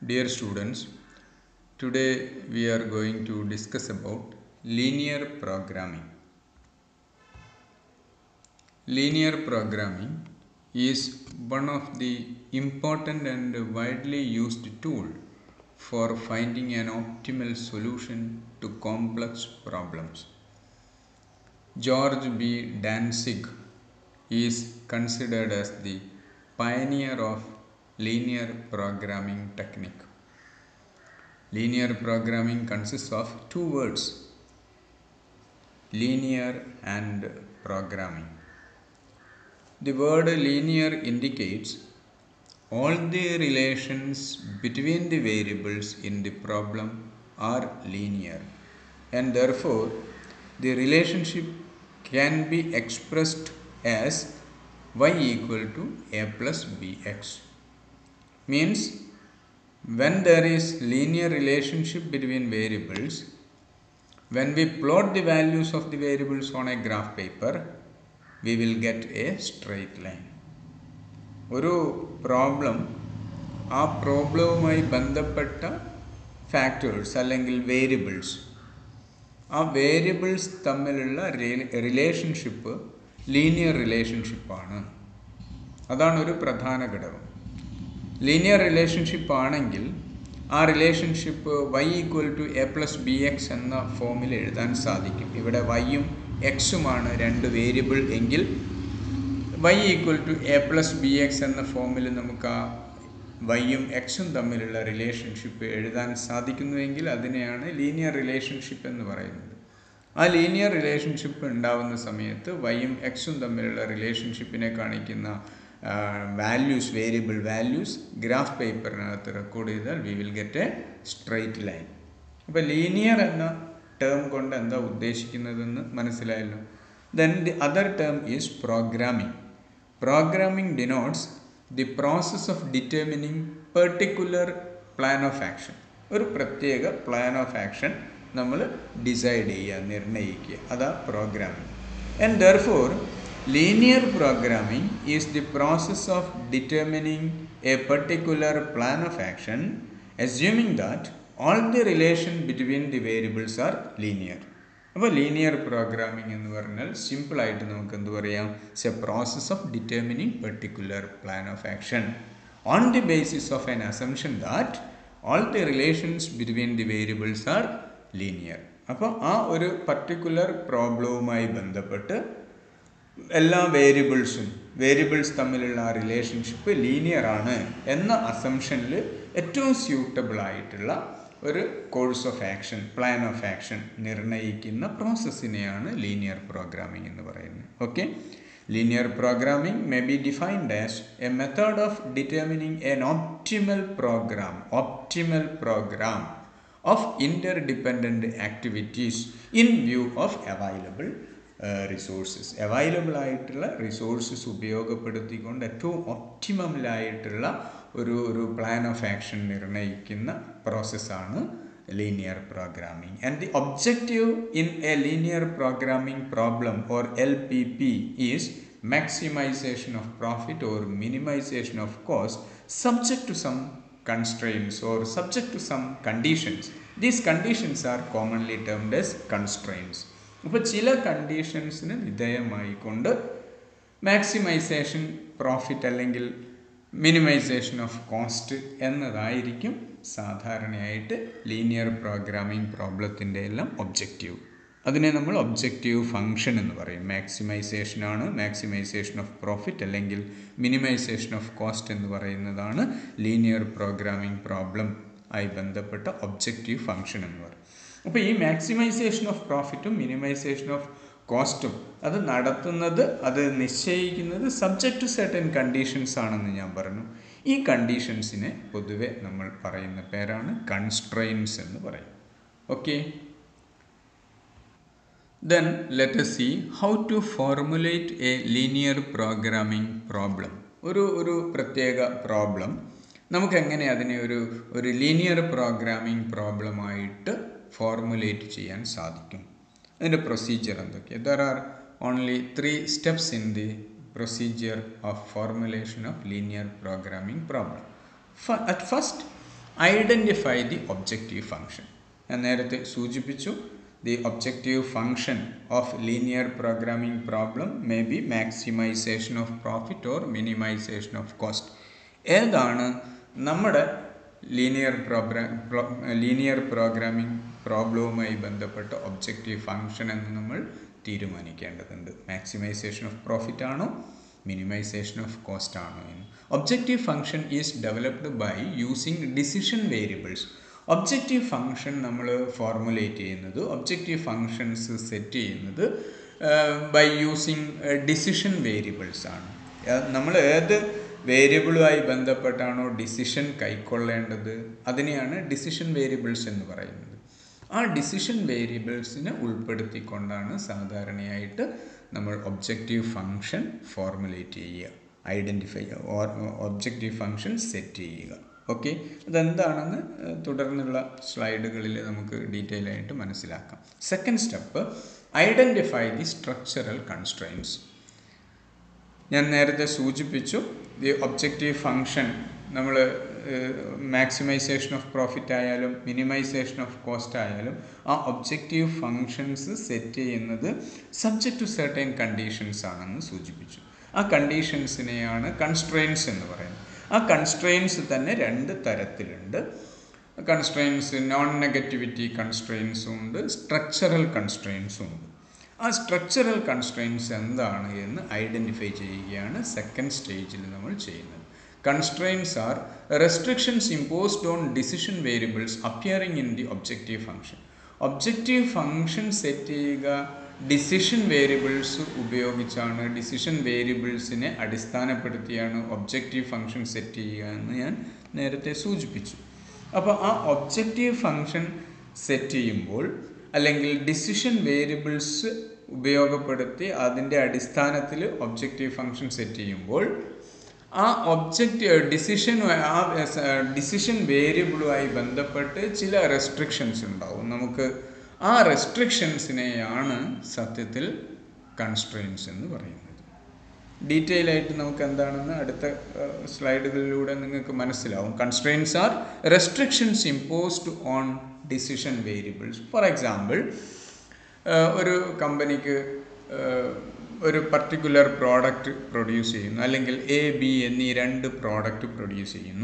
Dear students, today we are going to discuss about linear programming. Linear programming is one of the important and widely used tool for finding an optimal solution to complex problems. George B. Danzig is considered as the pioneer of linear programming technique. Linear programming consists of two words linear and programming. The word linear indicates all the relations between the variables in the problem are linear and therefore the relationship can be expressed as y equal to a plus bx means when there is linear relationship between variables when we plot the values of the variables on a graph paper we will get a straight line ഒരു problem ആ പ്രോബ്ലവുമായി ബന്ധപ്പെട്ട factors അല്ലെങ്കിൽ variables ആ variables തമ്മിലുള്ള relationship linear റിലേഷൻഷിപ്പാണ് അതാണ് ഒരു പ്രധാന ഘടകം ലീനിയർ റിലേഷൻഷിപ്പ് ആണെങ്കിൽ ആ relationship y equal to a plus b x എന്ന ഫോമിൽ എഴുതാൻ സാധിക്കും ഇവിടെ വൈയും എക്സുമാണ് രണ്ട് വേരിയബിൾ എങ്കിൽ y equal to a plus b x എന്ന ഫോമിൽ നമുക്ക് ആ വൈയും എക്സും തമ്മിലുള്ള റിലേഷൻഷിപ്പ് എഴുതാൻ സാധിക്കുന്നുവെങ്കിൽ അതിനെയാണ് ലീനിയർ റിലേഷൻഷിപ്പ് എന്ന് പറയുന്നത് ആ ലീനിയർ റിലേഷൻഷിപ്പ് ഉണ്ടാവുന്ന സമയത്ത് വൈയും എക്സും തമ്മിലുള്ള റിലേഷൻഷിപ്പിനെ കാണിക്കുന്ന വാല്യൂസ് വേരിയബിൾ വാല്യൂസ് ഗ്രാഫ് പേപ്പറിനകത്ത് റെക്കോർഡ് ചെയ്താൽ we will get a straight line അപ്പോൾ ലീനിയർ എന്ന ടേം കൊണ്ട് എന്താ ഉദ്ദേശിക്കുന്നതെന്ന് മനസ്സിലായല്ലോ then the other term is programming programming denotes the process of determining particular plan of action ഒരു പ്രത്യേക പ്ലാൻ ഓഫ് ആക്ഷൻ നമ്മൾ ഡിസൈഡ് ചെയ്യുക നിർണ്ണയിക്കുക അതാ programming and therefore linear programming is the process of determining a particular plan of action assuming that all the relation between the variables are linear അപ്പോൾ linear programming എന്ന് പറഞ്ഞാൽ സിമ്പിളായിട്ട് നമുക്ക് എന്ത് പറയാം it's a process of determining particular plan of action on the basis of an assumption that all the relations between the variables are linear അപ്പോൾ ആ ഒരു പർട്ടിക്കുലർ പ്രോബ്ലവുമായി ബന്ധപ്പെട്ട് എല്ലാ വേരിയബിൾസും വേരിയബിൾസ് തമ്മിലുള്ള ആ റിലേഷൻഷിപ്പ് ലീനിയർ ആണ് എന്ന അസംഷനിൽ ഏറ്റവും സ്യൂട്ടബിൾ ആയിട്ടുള്ള ഒരു course of action plan of action നിർണ്ണയിക്കുന്ന പ്രോസസ്സിനെയാണ് ലീനിയർ പ്രോഗ്രാമിംഗ് എന്ന് പറയുന്നത് okay linear programming may be defined as a method of determining an optimal program optimal program of interdependent activities in view of available resources available ആയിട്ടുള്ള resources ഉപയോഗപ്പെടുത്തിക്കൊണ്ട് ഏറ്റവും ഒപ്റ്റിമമിലായിട്ടുള്ള ഒരു ഒരു plan of action നിർണ്ണയിക്കുന്ന പ്രോസസ്സാണ് linear programming and the objective in a linear programming problem or L P P is maximization of profit or minimization of cost subject to some constraints or subject to some conditions. These conditions are commonly termed as constraints. അപ്പോൾ ചില കണ്ടീഷൻസിന് വിധേയമായിക്കൊണ്ട് maximisation profit അല്ലെങ്കിൽ minimisation of cost എന്നതായിരിക്കും സാധാരണയായിട്ട് linear programming പ്രോബ്ലത്തിൻ്റെ എല്ലാം objective അതിനെ നമ്മൾ ഒബ്ജക്റ്റീവ് ഫങ്ഷൻ എന്ന് പറയും മാക്സിമൈസേഷൻ ആണ് മാക്സിമൈസേഷൻ ഓഫ് പ്രോഫിറ്റ് അല്ലെങ്കിൽ മിനിമൈസേഷൻ ഓഫ് കോസ്റ്റ് എന്ന് പറയുന്നതാണ് ലീനിയർ പ്രോഗ്രാമിംഗ് പ്രോബ്ലം ആയി ബന്ധപ്പെട്ട ഒബ്ജക്റ്റീവ് ഫങ്ഷൻ എന്ന് പറയും അപ്പോൾ ഈ മാക്സിമൈസേഷൻ ഓഫ് പ്രോഫിറ്റും മിനിമൈസേഷൻ ഓഫ് കോസ്റ്റും അത് നടത്തുന്നത് അത് നിശ്ചയിക്കുന്നത് സബ്ജക്റ്റ് ടു സെർട്ടൻ കണ്ടീഷൻസ് ആണെന്ന് ഞാൻ പറഞ്ഞു ഈ കണ്ടീഷൻസിനെ പൊതുവെ നമ്മൾ പറയുന്ന പേരാണ് കൺസ്ട്രെയിൻസ് എന്ന് പറയും okay then let see how to formulate a linear programming problem ഒരു ഒരു പ്രത്യേക പ്രോബ്ലം നമുക്ക് എങ്ങനെ അതിനെ ഒരു ഒരു ലീനിയർ പ്രോഗ്രാമിംഗ് പ്രോബ്ലമായിട്ട് ഫോർമുലേറ്റ് ചെയ്യാൻ സാധിക്കും അതിൻ്റെ പ്രൊസീജിയർ എന്തൊക്കെയാണ് there are only three steps in the procedure of formulation of linear programming problem. F- at first, identify the objective function ഞാൻ നേരത്തെ സൂചിപ്പിച്ചു the objective function of linear programming problem may be maximisation of profit or minimisation of cost ഏതാണ് നമ്മുടെ linear program linear programming പ്രോബ്ലവുമായി ബന്ധപ്പെട്ട objective function എന്ന് നമ്മൾ തീരുമാനിക്കേണ്ടതുണ്ട് മാക്സിമൈസേഷൻ ഓഫ് പ്രോഫിറ്റ് ആണോ മിനിമൈസേഷൻ ഓഫ് കോസ്റ്റ് ആണോ എന്ന് objective function is developed by using decision variables objective function നമ്മൾ ഫോർമുലേറ്റ് ചെയ്യുന്നത് ഒബ്ജക്റ്റീവ് ഫങ്ഷൻസ് സെറ്റ് ചെയ്യുന്നത് ബൈ യൂസിങ് ഡിസിഷൻ വേരിയബിൾസ് ആണ് നമ്മൾ ഏത് വേരിയബിളുമായി ബന്ധപ്പെട്ടാണോ ഡിസിഷൻ കൈക്കൊള്ളേണ്ടത് അതിനെയാണ് ഡിസിഷൻ വേരിയബിൾസ് എന്ന് പറയുന്നത് ആ ഡിസിഷൻ വേരിയബിൾസിനെ ഉൾപ്പെടുത്തിക്കൊണ്ടാണ് സാധാരണയായിട്ട് നമ്മൾ ഒബ്ജക്റ്റീവ് ഫങ്ഷൻ ഫോർമുലേറ്റ് ചെയ്യുക ഐഡൻറ്റിഫൈ ഒബ്ജക്റ്റീവ് ഫങ്ഷൻ സെറ്റ് ചെയ്യുക ഓക്കെ അതെന്താണെന്ന് തുടർന്നുള്ള സ്ലൈഡുകളിൽ നമുക്ക് ഡീറ്റെയിൽ ആയിട്ട് മനസ്സിലാക്കാം second step identify the structural constraints ഞാൻ നേരത്തെ സൂചിപ്പിച്ചു ദി ഒബ്ജക്റ്റീവ് ഫങ്ഷൻ നമ്മൾ മാക്സിമൈസേഷൻ ഓഫ് പ്രോഫിറ്റ് ആയാലും മിനിമൈസേഷൻ ഓഫ് കോസ്റ്റ് ആയാലും ആ ഒബ്ജക്റ്റീവ് ഫങ്ഷൻസ് സെറ്റ് ചെയ്യുന്നത് സബ്ജക്റ്റ് ടു സെർട്ടൈൻ കണ്ടീഷൻസ് ആണെന്ന് സൂചിപ്പിച്ചു ആ കണ്ടീഷൻസിനെയാണ് കൺസ്ട്രെയിൻസ് എന്ന് പറയുന്നത് ആ കൺസ്ട്രെയിൻസ് തന്നെ രണ്ട് തരത്തിലുണ്ട് കൺസ്ട്രെയിൻസ് നോൺ നെഗറ്റിവിറ്റി കൺസ്ട്രെയിൻസും ഉണ്ട് സ്ട്രക്ചറൽ കൺസ്ട്രെയിൻസും ഉണ്ട് ആ സ്ട്രക്ചറൽ കൺസ്ട്രെയിൻസ് എന്താണ് എന്ന് ഐഡൻറ്റിഫൈ ചെയ്യുകയാണ് സെക്കൻഡ് സ്റ്റേജിൽ നമ്മൾ ചെയ്യുന്നത് constraints are restrictions imposed on decision variables appearing in the objective function objective function set ചെയ്യുക ഡിസിഷൻ വേരിയബിൾസ് ഉപയോഗിച്ചാണ് ഡിസിഷൻ വേരിയബിൾസിനെ അടിസ്ഥാനപ്പെടുത്തിയാണ് ഒബ്ജക്റ്റീവ് ഫങ്ഷൻ സെറ്റ് ചെയ്യുക എന്ന് ഞാൻ നേരത്തെ സൂചിപ്പിച്ചു അപ്പോൾ ആ ഒബ്ജക്റ്റീവ് ഫങ്ഷൻ സെറ്റ് ചെയ്യുമ്പോൾ അല്ലെങ്കിൽ ഡിസിഷൻ വേരിയബിൾസ് ഉപയോഗപ്പെടുത്തി അതിൻ്റെ അടിസ്ഥാനത്തിൽ ഒബ്ജക്റ്റീവ് ഫങ്ഷൻ സെറ്റ് ചെയ്യുമ്പോൾ ആ ഒബ്ജക്റ്റ് ഡിസിഷൻ ആ ഡിസിഷൻ വേരിയബിളുമായി ബന്ധപ്പെട്ട് ചില റെസ്ട്രിക്ഷൻസ് ഉണ്ടാവും നമുക്ക് ആ റെസ്ട്രിക്ഷൻസിനെയാണ് സത്യത്തിൽ കൺസ്ട്രെയിൻസ് എന്ന് പറയുന്നത് ഡീറ്റെയിൽ ആയിട്ട് നമുക്ക് എന്താണെന്ന് അടുത്ത സ്ലൈഡുകളിലൂടെ നിങ്ങൾക്ക് മനസ്സിലാവും constraints are restrictions imposed on decision variables for example ഒരു കമ്പനിക്ക് ഒരു പർട്ടിക്കുലർ പ്രോഡക്റ്റ് പ്രൊഡ്യൂസ് ചെയ്യുന്നു അല്ലെങ്കിൽ എ ബി എന്നീ രണ്ട് പ്രോഡക്റ്റ് പ്രൊഡ്യൂസ് ചെയ്യുന്നു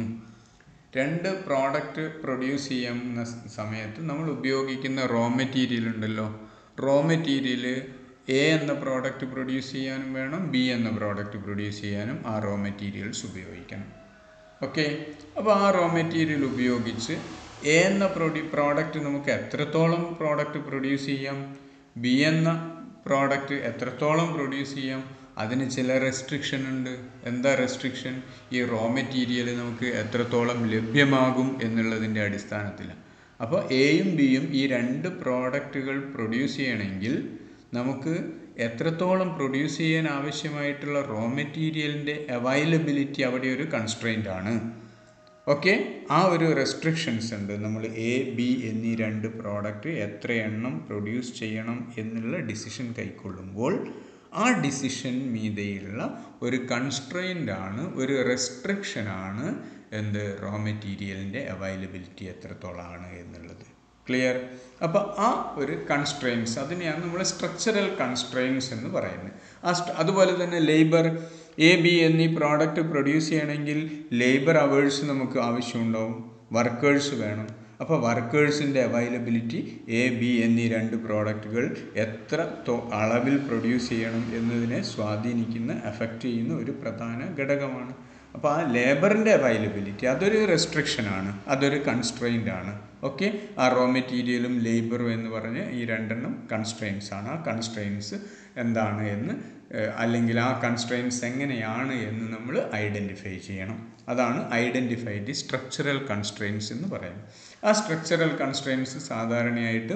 രണ്ട് പ്രോഡക്റ്റ് പ്രൊഡ്യൂസ് ചെയ്യുന്ന സമയത്ത് നമ്മൾ ഉപയോഗിക്കുന്ന റോ മെറ്റീരിയൽ ഉണ്ടല്ലോ റോ മെറ്റീരിയൽ എ എന്ന പ്രോഡക്റ്റ് പ്രൊഡ്യൂസ് ചെയ്യാനും വേണം ബി എന്ന പ്രോഡക്റ്റ് പ്രൊഡ്യൂസ് ചെയ്യാനും ആ റോ മെറ്റീരിയൽസ് ഉപയോഗിക്കണം ഓക്കെ അപ്പോൾ ആ റോ മെറ്റീരിയൽ ഉപയോഗിച്ച് എ എന്ന പ്രൊഡ്യൂ പ്രോഡക്റ്റ് നമുക്ക് എത്രത്തോളം പ്രോഡക്റ്റ് പ്രൊഡ്യൂസ് ചെയ്യാം ബി എന്ന പ്രോഡക്റ്റ് എത്രത്തോളം പ്രൊഡ്യൂസ് ചെയ്യാം അതിന് ചില റെസ്ട്രിക്ഷൻ ഉണ്ട് എന്താ റെസ്ട്രിക്ഷൻ ഈ റോ മെറ്റീരിയൽ നമുക്ക് എത്രത്തോളം ലഭ്യമാകും എന്നുള്ളതിൻ്റെ അടിസ്ഥാനത്തിലാണ് അപ്പോൾ എയും ബിയും ഈ രണ്ട് പ്രോഡക്റ്റുകൾ പ്രൊഡ്യൂസ് ചെയ്യണമെങ്കിൽ നമുക്ക് എത്രത്തോളം പ്രൊഡ്യൂസ് ചെയ്യാൻ ആവശ്യമായിട്ടുള്ള റോ മെറ്റീരിയലിൻ്റെ അവൈലബിലിറ്റി അവിടെ ഒരു കൺസ്ട്രെയിൻ്റ് ആണ് ഓക്കെ ആ ഒരു റെസ്ട്രിക്ഷൻസ് ഉണ്ട് നമ്മൾ എ ബി എന്നീ രണ്ട് പ്രോഡക്റ്റ് എത്ര എണ്ണം പ്രൊഡ്യൂസ് ചെയ്യണം എന്നുള്ള ഡിസിഷൻ കൈക്കൊള്ളുമ്പോൾ ആ ഡിസിഷൻ മീതെയുള്ള ഒരു കൺസ്ട്രെയിൻ്റ് ആണ് ഒരു റെസ്ട്രിക്ഷനാണ് എന്ത് റോ മെറ്റീരിയലിൻ്റെ അവൈലബിലിറ്റി എത്രത്തോളമാണ് എന്നുള്ളത് ക്ലിയർ അപ്പോൾ ആ ഒരു കൺസ്ട്രെയിൻസ് അതിനെയാണ് നമ്മൾ സ്ട്രക്ചറൽ കൺസ്ട്രെയിൻസ് എന്ന് പറയുന്നത് ആ അതുപോലെ തന്നെ ലേബർ എ ബി എന്നീ പ്രോഡക്റ്റ് പ്രൊഡ്യൂസ് ചെയ്യണമെങ്കിൽ ലേബർ അവേഴ്സ് നമുക്ക് ആവശ്യമുണ്ടാവും വർക്കേഴ്സ് വേണം അപ്പോൾ വർക്കേഴ്സിൻ്റെ അവൈലബിലിറ്റി എ ബി എന്നീ രണ്ട് പ്രോഡക്റ്റുകൾ എത്ര അളവിൽ പ്രൊഡ്യൂസ് ചെയ്യണം എന്നതിനെ സ്വാധീനിക്കുന്ന എഫക്റ്റ് ചെയ്യുന്ന ഒരു പ്രധാന ഘടകമാണ് അപ്പോൾ ആ ലേബറിൻ്റെ അവൈലബിലിറ്റി അതൊരു റെസ്ട്രിക്ഷനാണ് അതൊരു കൺസ്ട്രെയിൻ്റ് ആണ് ഓക്കെ ആ റോ മെറ്റീരിയലും ലേബറും എന്ന് പറഞ്ഞ് ഈ രണ്ടെണ്ണം കൺസ്ട്രെയിൻസ് ആണ് ആ കൺസ്ട്രെയിൻസ് എന്താണ് എന്ന് അല്ലെങ്കിൽ ആ കൺസ്ട്രെയിൻസ് എങ്ങനെയാണ് എന്ന് നമ്മൾ ഐഡൻറ്റിഫൈ ചെയ്യണം അതാണ് ഐഡൻറ്റിഫൈ ദി സ്ട്രക്ചറൽ കൺസ്ട്രെയിൻസ് എന്ന് പറയുന്നത് ആ സ്ട്രക്ചറൽ കൺസ്ട്രെയിൻസ് സാധാരണയായിട്ട്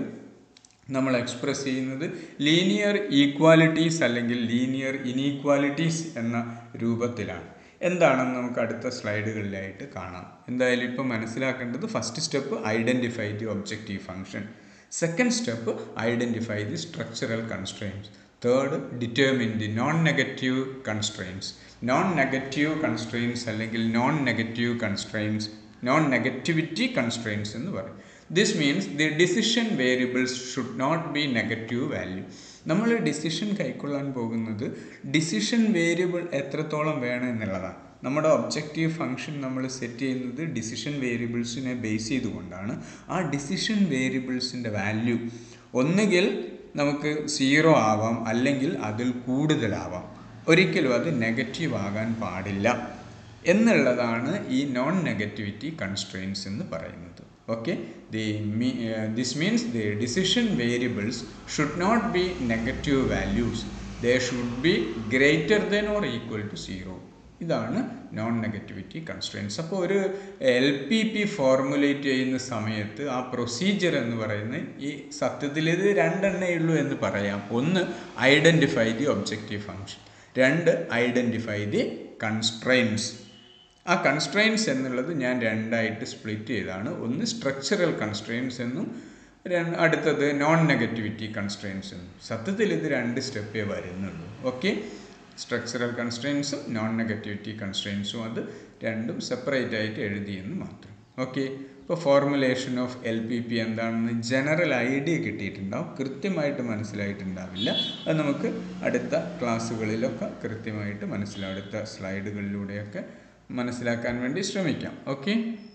നമ്മൾ എക്സ്പ്രസ് ചെയ്യുന്നത് ലീനിയർ ഈക്വാലിറ്റീസ് അല്ലെങ്കിൽ ലീനിയർ ഇനീക്വാലിറ്റീസ് എന്ന രൂപത്തിലാണ് എന്താണെന്ന് നമുക്ക് അടുത്ത സ്ലൈഡുകളിലായിട്ട് കാണാം എന്തായാലും ഇപ്പോൾ മനസ്സിലാക്കേണ്ടത് first step identify the objective function second step identify the structural constraints third determine the non negative constraints non negative constraints അല്ലെങ്കിൽ non negative constraints non negativity constraints എന്ന് പറയും this means the decision variables should not be negative value നമ്മൾ decision കൈക്കൊള്ളാൻ പോകുന്നത് decision variable എത്രത്തോളം വേണം എന്നുള്ളതാണ് നമ്മുടെ ഒബ്ജക്റ്റീവ് ഫംഗ്ഷൻ നമ്മൾ സെറ്റ് ചെയ്യുന്നത് ഡിസിഷൻ വേരിയബിൾസിനെ ബേസ് ചെയ്തുകൊണ്ടാണ് ആ ഡിസിഷൻ വേരിയബിൾസിൻ്റെ വാല്യൂ ഒന്നുകിൽ നമുക്ക് സീറോ ആവാം അല്ലെങ്കിൽ അതിൽ കൂടുതലാവാം ഒരിക്കലും അത് നെഗറ്റീവ് ആകാൻ പാടില്ല എന്നുള്ളതാണ് ഈ നോൺ നെഗറ്റിവിറ്റി കൺസ്ട്രെയിൻസ് എന്ന് പറയുന്നത് okay the this means the decision variables should not be negative values they should be greater than or equal to zero ഇതാണ് നോൺ നെഗറ്റിവിറ്റി കൺസ്ട്രെയിൻസ് അപ്പോൾ ഒരു എൽ പി പി ഫോർമുലേറ്റ് ചെയ്യുന്ന സമയത്ത് ആ procedure എന്ന് പറയുന്നത് ഈ സത്യത്തിൽ ഇത് രണ്ടെണ്ണേ ഉള്ളൂ എന്ന് പറയാം ഒന്ന് ഐഡൻറ്റിഫൈ ദി ഒബ്ജക്റ്റീവ് ഫങ്ഷൻ രണ്ട് ഐഡൻറ്റിഫൈ ദി കൺസ്ട്രെയിൻസ് ആ കൺസ്ട്രെയിൻസ് എന്നുള്ളത് ഞാൻ രണ്ടായിട്ട് സ്പ്ലിറ്റ് ചെയ്താണ് ഒന്ന് സ്ട്രക്ചറൽ കൺസ്ട്രെയിൻസ് എന്നും അടുത്തത് നോൺ നെഗറ്റിവിറ്റി കൺസ്ട്രെയിൻസ് എന്നും സത്യത്തിൽ ഇത് രണ്ട് സ്റ്റെപ്പേ വരുന്നുള്ളൂ ഓക്കെ സ്ട്രക്ചറൽ കൺസ്ട്രെയിൻസും നോൺ നെഗറ്റിവിറ്റി കൺസ്ട്രെയിൻസും അത് രണ്ടും സെപ്പറേറ്റ് ആയിട്ട് എഴുതിയെന്ന് മാത്രം ഓക്കെ ഇപ്പോൾ formulation of L P P എന്താണെന്ന് ജനറൽ ഐഡിയ കിട്ടിയിട്ടുണ്ടാവും കൃത്യമായിട്ട് മനസ്സിലായിട്ടുണ്ടാവില്ല അത് നമുക്ക് അടുത്ത ക്ലാസ്സുകളിലൊക്കെ കൃത്യമായിട്ട് മനസ്സിലാവും അടുത്ത സ്ലൈഡുകളിലൂടെയൊക്കെ മനസ്സിലാക്കാൻ വേണ്ടി ശ്രമിക്കാം okay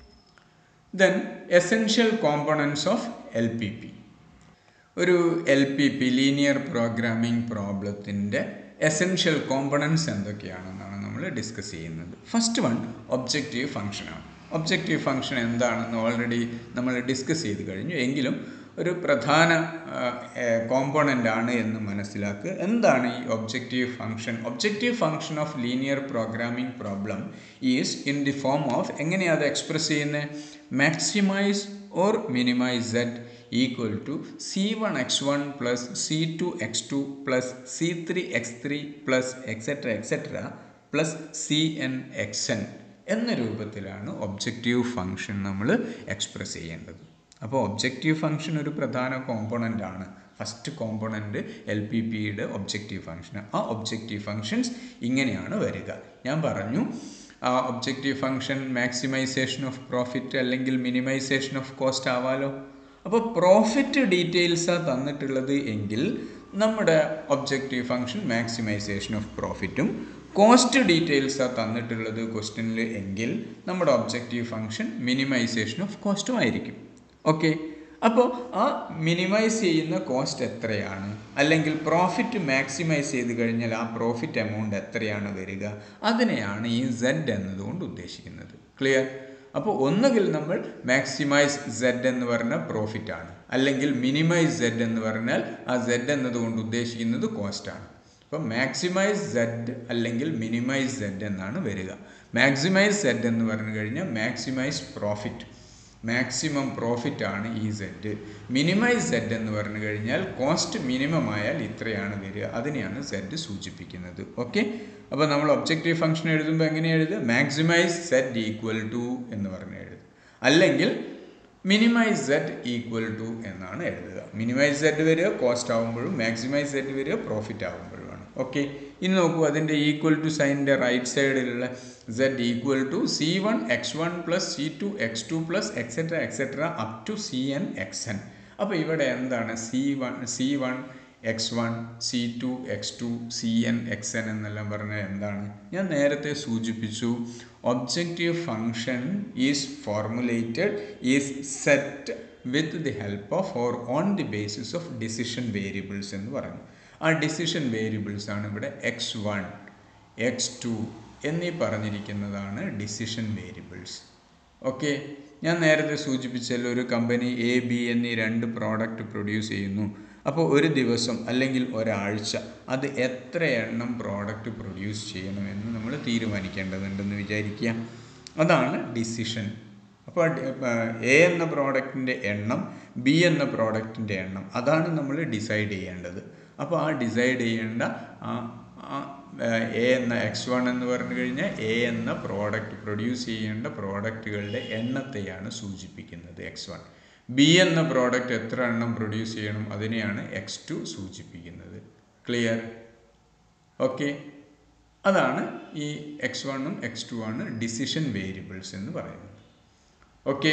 then essential components of L P P ഒരു L P P linear programming പ്രോബ്ലത്തിൻ്റെ എസെൻഷ്യൽ കോമ്പണൻസ് എന്തൊക്കെയാണെന്നാണ് നമ്മൾ ഡിസ്കസ് ചെയ്യുന്നത് ഫസ്റ്റ് വൺ ഒബ്ജക്റ്റീവ് ഫംഗ്ഷനാണ് ഒബ്ജക്റ്റീവ് ഫംഗ്ഷൻ എന്താണെന്ന് ഓൾറെഡി നമ്മൾ ഡിസ്കസ് ചെയ്ത് കഴിഞ്ഞു എങ്കിലും ഒരു പ്രധാന കോമ്പോണൻ്റ് ആണ് എന്ന് മനസ്സിലാക്കുക എന്താണ് ഈ objective function objective function of linear programming problem is in the form of എങ്ങനെയാണ് അത് എക്സ്പ്രസ് ചെയ്യുന്നത് maximise or minimise set equal to C one X one plus C two X two plus C three X three plus etcetera etcetera plus C N X N എന്ന രൂപത്തിലാണ് objective function നമ്മൾ express ചെയ്യേണ്ടത് അപ്പോൾ objective function ഒരു പ്രധാന component ആണ് first component L P പിയുടെ objective function ആ ഒബ്ജക്റ്റീവ് ഫംഗ്ഷൻസ് ഇങ്ങനെയാണ് വരിക ഞാൻ പറഞ്ഞു ആ objective function maximisation of profit അല്ലെങ്കിൽ മിനിമൈസേഷൻ ഓഫ് കോസ്റ്റ് ആവാലോ അപ്പോൾ പ്രോഫിറ്റ് ഡീറ്റെയിൽസാണ് തന്നിട്ടുള്ളത് എങ്കിൽ നമ്മുടെ ഒബ്ജക്റ്റീവ് ഫംഗ്ഷൻ മാക്സിമൈസേഷൻ ഓഫ് പ്രോഫിറ്റും കോസ്റ്റ് ഡീറ്റെയിൽസാണ് തന്നിട്ടുള്ളത് ക്വസ്റ്റ്യനിൽ എങ്കിൽ നമ്മുടെ ഒബ്ജക്റ്റീവ് ഫംഗ്ഷൻ മിനിമൈസേഷൻ ഓഫ് കോസ്റ്റും ആയിരിക്കും ഓക്കെ അപ്പോൾ ആ മിനിമൈസ് ചെയ്യുന്ന കോസ്റ്റ് എത്രയാണ് അല്ലെങ്കിൽ പ്രോഫിറ്റ് മാക്സിമൈസ് ചെയ്ത് കഴിഞ്ഞാൽ ആ പ്രോഫിറ്റ് എമൗണ്ട് എത്രയാണ് വരിക അതിനെയാണ് ഈ സെഡ് എന്നതുകൊണ്ട് ഉദ്ദേശിക്കുന്നത് ക്ലിയർ അപ്പോൾ ഒന്നുകിൽ നമ്മൾ മാക്സിമൈസ് സെഡ് എന്ന് പറഞ്ഞാൽ പ്രോഫിറ്റ് ആണ് അല്ലെങ്കിൽ മിനിമൈസ് സെഡ് എന്ന് പറഞ്ഞാൽ ആ സെഡ് എന്നതുകൊണ്ട് ഉദ്ദേശിക്കുന്നത് കോസ്റ്റ് ആണ് അപ്പോൾ മാക്സിമൈസ് സെഡ് അല്ലെങ്കിൽ മിനിമൈസ് സെഡ് എന്നാണ് വരിക മാക്സിമൈസ് സെഡ് എന്ന് പറഞ്ഞു കഴിഞ്ഞാൽ മാക്സിമൈസ് പ്രോഫിറ്റ് മാക്സിമം പ്രോഫിറ്റ് ആണ് ഈ സെഡ് മിനിമൈസ് സെഡ് എന്ന് പറഞ്ഞു കഴിഞ്ഞാൽ കോസ്റ്റ് മിനിമം ആയാൽ ഇത്രയാണ് വരിക അതിനെയാണ് സെഡ് സൂചിപ്പിക്കുന്നത് ഓക്കെ അപ്പോൾ നമ്മൾ ഒബ്ജക്റ്റീവ് ഫംഗ്ഷൻ എഴുതുമ്പോൾ എങ്ങനെ എഴുതുക മാക്സിമൈസ് സെഡ് ഈക്വൽ ടു എന്ന് പറഞ്ഞ് എഴുതുക അല്ലെങ്കിൽ മിനിമൈസ് സെഡ് ഈക്വൽ ടു എന്നാണ് എഴുതുക മിനിമൈസ് സെഡ് വരിക കോസ്റ്റ് ആകുമ്പോഴും മാക്സിമൈസ് സെഡ് വരിക പ്രോഫിറ്റ് ആകുമ്പോഴുമാണ് ഓക്കെ ഇനി നോക്കൂ അതിൻ്റെ ഈക്വൽ ടു സൈനിൻ്റെ റൈറ്റ് സൈഡിലുള്ള Z equal to C one X one plus C two X two plus etcetera etcetera up to C N X N അപ്പോൾ ഇവിടെ എന്താണ് C one C one X one C two X two C N X N എന്നെല്ലാം പറഞ്ഞാൽ എന്താണ് ഞാൻ നേരത്തെ സൂചിപ്പിച്ചു objective function is formulated is set with the help of or on the basis of decision variables എന്ന് പറഞ്ഞു ആ decision variables ആണ് ഇവിടെ എക്സ് വൺ എക്സ് ടു എന്നീ പറഞ്ഞിരിക്കുന്നതാണ് ഡിസിഷൻ വേരിയബിൾസ് ഓക്കെ ഞാൻ നേരത്തെ സൂചിപ്പിച്ചല്ലോ ഒരു കമ്പനി എ ബി എന്നീ രണ്ട് പ്രോഡക്റ്റ് പ്രൊഡ്യൂസ് ചെയ്യുന്നു അപ്പോൾ ഒരു ദിവസം അല്ലെങ്കിൽ ഒരാഴ്ച അത് എത്ര എണ്ണം പ്രോഡക്റ്റ് പ്രൊഡ്യൂസ് ചെയ്യണമെന്ന് നമ്മൾ തീരുമാനിക്കേണ്ടതുണ്ടെന്ന് വിചാരിക്കുക അതാണ് ഡിസിഷൻ അപ്പോൾ എ എന്ന പ്രോഡക്റ്റിൻ്റെ എണ്ണം ബി എന്ന പ്രോഡക്റ്റിൻ്റെ എണ്ണം അതാണ് നമ്മൾ ഡിസൈഡ് ചെയ്യേണ്ടത് അപ്പോൾ ആ ഡിസൈഡ് ചെയ്യേണ്ട ആ എ എന്ന എക്സ് വൺ എന്ന് പറഞ്ഞു കഴിഞ്ഞാൽ എ എന്ന പ്രോഡക്റ്റ് പ്രൊഡ്യൂസ് ചെയ്യേണ്ട പ്രോഡക്റ്റുകളുടെ എണ്ണത്തെയാണ് സൂചിപ്പിക്കുന്നത് എക്സ് വൺ ബി എന്ന പ്രോഡക്റ്റ് എത്ര എണ്ണം പ്രൊഡ്യൂസ് ചെയ്യണം അതിനെയാണ് എക്സ് ടു സൂചിപ്പിക്കുന്നത് ക്ലിയർ ഓക്കെ അതാണ് ഈ എക്സ് വണ്ണും എക്സ് ടു ആണ് ഡിസിഷൻ വേരിയബിൾസ് എന്ന് പറയുന്നത് ഓക്കെ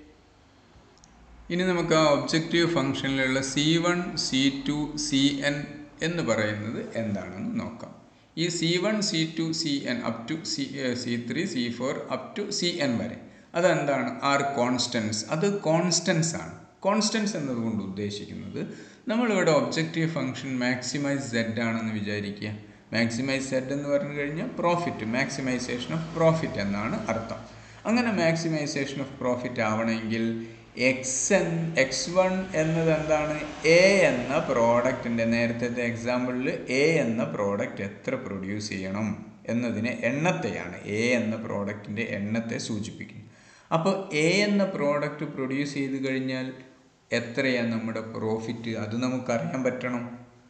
ഇനി നമുക്ക് ആ ഒബ്ജക്റ്റീവ് ഫംഗ്ഷനിലുള്ള C one C two C N എന്ന് പറയുന്നത് എന്താണെന്ന് നോക്കാം ഈ C one C two C N up to C C three C four up to C N വരെ അതെന്താണ് ആർ കോൺസ്റ്റൻസ് അത് കോൺസ്റ്റൻസ് ആണ് കോൺസ്റ്റൻസ് എന്നതുകൊണ്ട് ഉദ്ദേശിക്കുന്നത് നമ്മളിവിടെ ഒബ്ജക്റ്റീവ് ഫംഗ്ഷൻ മാക്സിമൈസ് സെഡ് ആണെന്ന് വിചാരിക്കുക മാക്സിമൈസ് സെഡ് എന്ന് പറഞ്ഞു കഴിഞ്ഞാൽ പ്രോഫിറ്റ് മാക്സിമൈസേഷൻ ഓഫ് പ്രോഫിറ്റ് എന്നാണ് അർത്ഥം അങ്ങനെ മാക്സിമൈസേഷൻ ഓഫ് പ്രോഫിറ്റ് ആവണമെങ്കിൽ എക്സ് എൻ എക്സ് വൺ എന്നത് എന്താണ് എ എന്ന പ്രോഡക്റ്റിൻ്റെ നേരത്തെ എക്സാമ്പിളിൽ എ എന്ന പ്രോഡക്റ്റ് എത്ര പ്രൊഡ്യൂസ് ചെയ്യണം എന്നതിനെ എണ്ണത്തെയാണ് എ എന്ന പ്രോഡക്റ്റിൻ്റെ എണ്ണത്തെ സൂചിപ്പിക്കുന്നത് അപ്പോൾ എ എന്ന പ്രോഡക്റ്റ് പ്രൊഡ്യൂസ് ചെയ്ത് കഴിഞ്ഞാൽ എത്രയാണ് നമ്മുടെ പ്രോഫിറ്റ് അത് നമുക്കറിയാൻ പറ്റണം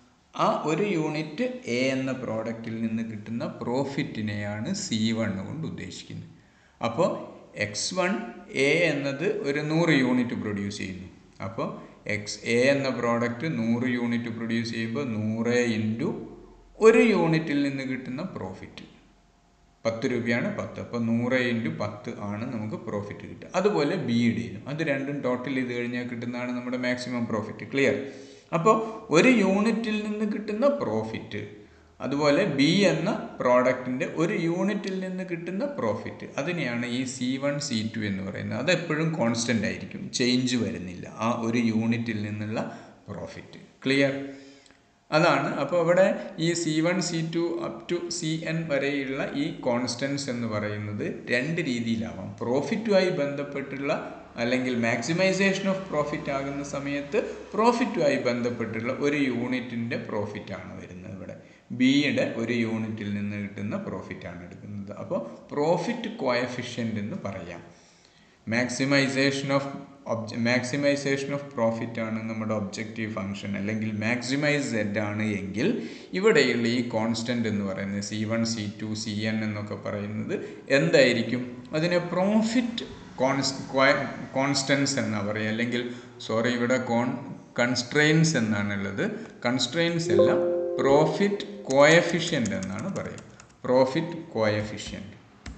ആ ഒരു യൂണിറ്റ് എ എന്ന പ്രോഡക്റ്റിൽ നിന്ന് കിട്ടുന്ന പ്രോഫിറ്റിനെയാണ് സി വൺ കൊണ്ട് ഉദ്ദേശിക്കുന്നത് അപ്പോൾ എക്സ് വൺ എ എന്നത് ഒരു നൂറ് യൂണിറ്റ് പ്രൊഡ്യൂസ് ചെയ്യുന്നു അപ്പോൾ എക്സ് എ എന്ന പ്രോഡക്റ്റ് നൂറ് യൂണിറ്റ് പ്രൊഡ്യൂസ് ചെയ്യുമ്പോൾ നൂറ് ഇൻറ്റു ഒരു യൂണിറ്റിൽ നിന്ന് കിട്ടുന്ന പ്രോഫിറ്റ് പത്ത് രൂപയാണ് പത്ത് അപ്പോൾ നൂറ് ഇൻറ്റു പത്ത് ആണ് നമുക്ക് പ്രോഫിറ്റ് കിട്ടുക അതുപോലെ ബിയുടെയും അത് രണ്ടും ടോട്ടൽ ചെയ്ത് കഴിഞ്ഞാൽ കിട്ടുന്നതാണ് നമ്മുടെ മാക്സിമം പ്രോഫിറ്റ് ക്ലിയർ അപ്പോൾ ഒരു യൂണിറ്റിൽ നിന്ന് കിട്ടുന്ന പ്രോഫിറ്റ് അതുപോലെ ബി എന്ന പ്രോഡക്റ്റിൻ്റെ ഒരു യൂണിറ്റിൽ നിന്ന് കിട്ടുന്ന പ്രോഫിറ്റ് അതിനെയാണ് ഈ സി വൺ സി ടു എന്ന് പറയുന്നത് അത് എപ്പോഴും കോൺസ്റ്റൻ്റ് ആയിരിക്കും ചേഞ്ച് വരുന്നില്ല ആ ഒരു യൂണിറ്റിൽ നിന്നുള്ള പ്രോഫിറ്റ് ക്ലിയർ അതാണ് അപ്പോൾ ഇവിടെ ഈ C one C two up to C N വരെയുള്ള ഈ കോൺസ്റ്റൻസ് എന്ന് പറയുന്നത് രണ്ട് രീതിയിലാവാം പ്രോഫിറ്റുമായി ബന്ധപ്പെട്ടുള്ള അല്ലെങ്കിൽ മാക്സിമൈസേഷൻ ഓഫ് പ്രോഫിറ്റ് ആകുന്ന സമയത്ത് പ്രോഫിറ്റുമായി ബന്ധപ്പെട്ടുള്ള ഒരു യൂണിറ്റിൻ്റെ പ്രോഫിറ്റാണ് വരുന്നത് ഇവിടെ ബിയുടെ ഒരു യൂണിറ്റിൽ നിന്ന് കിട്ടുന്ന പ്രോഫിറ്റാണ് എടുക്കുന്നത് അപ്പോൾ പ്രോഫിറ്റ് കോയഫിഷ്യൻ്റ് എന്ന് പറയാം മാക്സിമൈസേഷൻ ഓഫ് ഒബ്ജ മാക്സിമൈസേഷൻ ഓഫ് പ്രോഫിറ്റ് ആണ് നമ്മുടെ ഒബ്ജക്റ്റീവ് ഫംഗ്ഷൻ അല്ലെങ്കിൽ മാക്സിമൈസ് സെഡ് ആണ് എങ്കിൽ ഇവിടെയുള്ള ഈ കോൺസ്റ്റൻ്റ് എന്ന് പറയുന്നത് C one C two C N എന്നൊക്കെ പറയുന്നത് എന്തായിരിക്കും അതിനെ പ്രോഫിറ്റ് കോൺസ്റ്റൻസ് എന്നാ പറയുക അല്ലെങ്കിൽ സോറി ഇവിടെ കോൺ കൺസ്ട്രെയിൻസ് എന്നാണുള്ളത് കൺസ്ട്രെയിൻസ് അല്ല പ്രോഫിറ്റ് കോയഫിഷ്യൻ്റ് എന്നാണ് പറയുക profit coefficient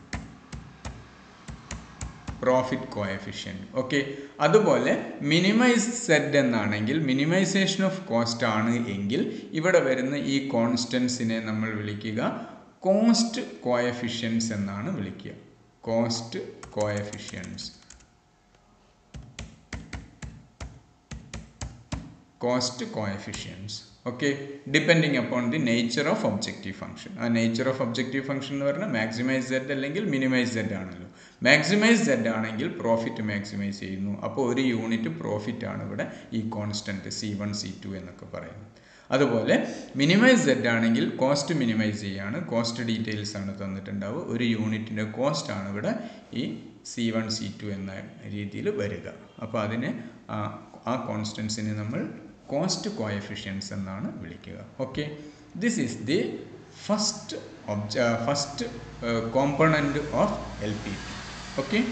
profit coefficient okay അതുപോലെ മിനിമൈസ് സെഡ് എന്നാണെങ്കിൽ മിനിമൈസേഷൻ ഓഫ് കോസ്റ്റ് ആണ് എങ്കിൽ ഇവിടെ വരുന്ന ഈ കോൺസ്റ്റൻസിനെ നമ്മൾ വിളിക്കുക കോസ്റ്റ് കോയഫിഷ്യൻസ് എന്നാണ് വിളിക്കുക cost coefficients cost coefficients okay depending upon the nature of objective function ആ നേച്ചർ ഓഫ് ഒബ്ജക്റ്റീവ് ഫംഗ്ഷൻ എന്ന് പറഞ്ഞാൽ മാക്സിമൈസ് സെഡ് അല്ലെങ്കിൽ മിനിമൈസ് സെഡ് ആണല്ലോ മാക്സിമൈസ് സെഡ് ആണെങ്കിൽ പ്രോഫിറ്റ് മാക്സിമൈസ് ചെയ്യുന്നു അപ്പോൾ ഒരു യൂണിറ്റ് പ്രോഫിറ്റ് ആണ് ഇവിടെ ഈ constant C one C two എന്നൊക്കെ പറയുന്നത് അതുപോലെ മിനിമൈസ് സെഡ് ആണെങ്കിൽ കോസ്റ്റ് മിനിമൈസ് ചെയ്യാണ് കോസ്റ്റ് ഡീറ്റെയിൽസ് ആണ് തന്നിട്ടുണ്ടാവുക ഒരു യൂണിറ്റിൻ്റെ കോസ്റ്റ് ആണ് ഇവിടെ ഈ സി വൺ സി ടു എന്ന രീതിയിൽ വരിക അപ്പോൾ അതിനെ ആ കോൺസ്റ്റൻസിനെ നമ്മൾ കോസ്റ്റ് കോയഫിഷ്യൻസ് എന്നാണ് വിളിക്കുക okay this is the first ഒബ്ജ first component of L P P okay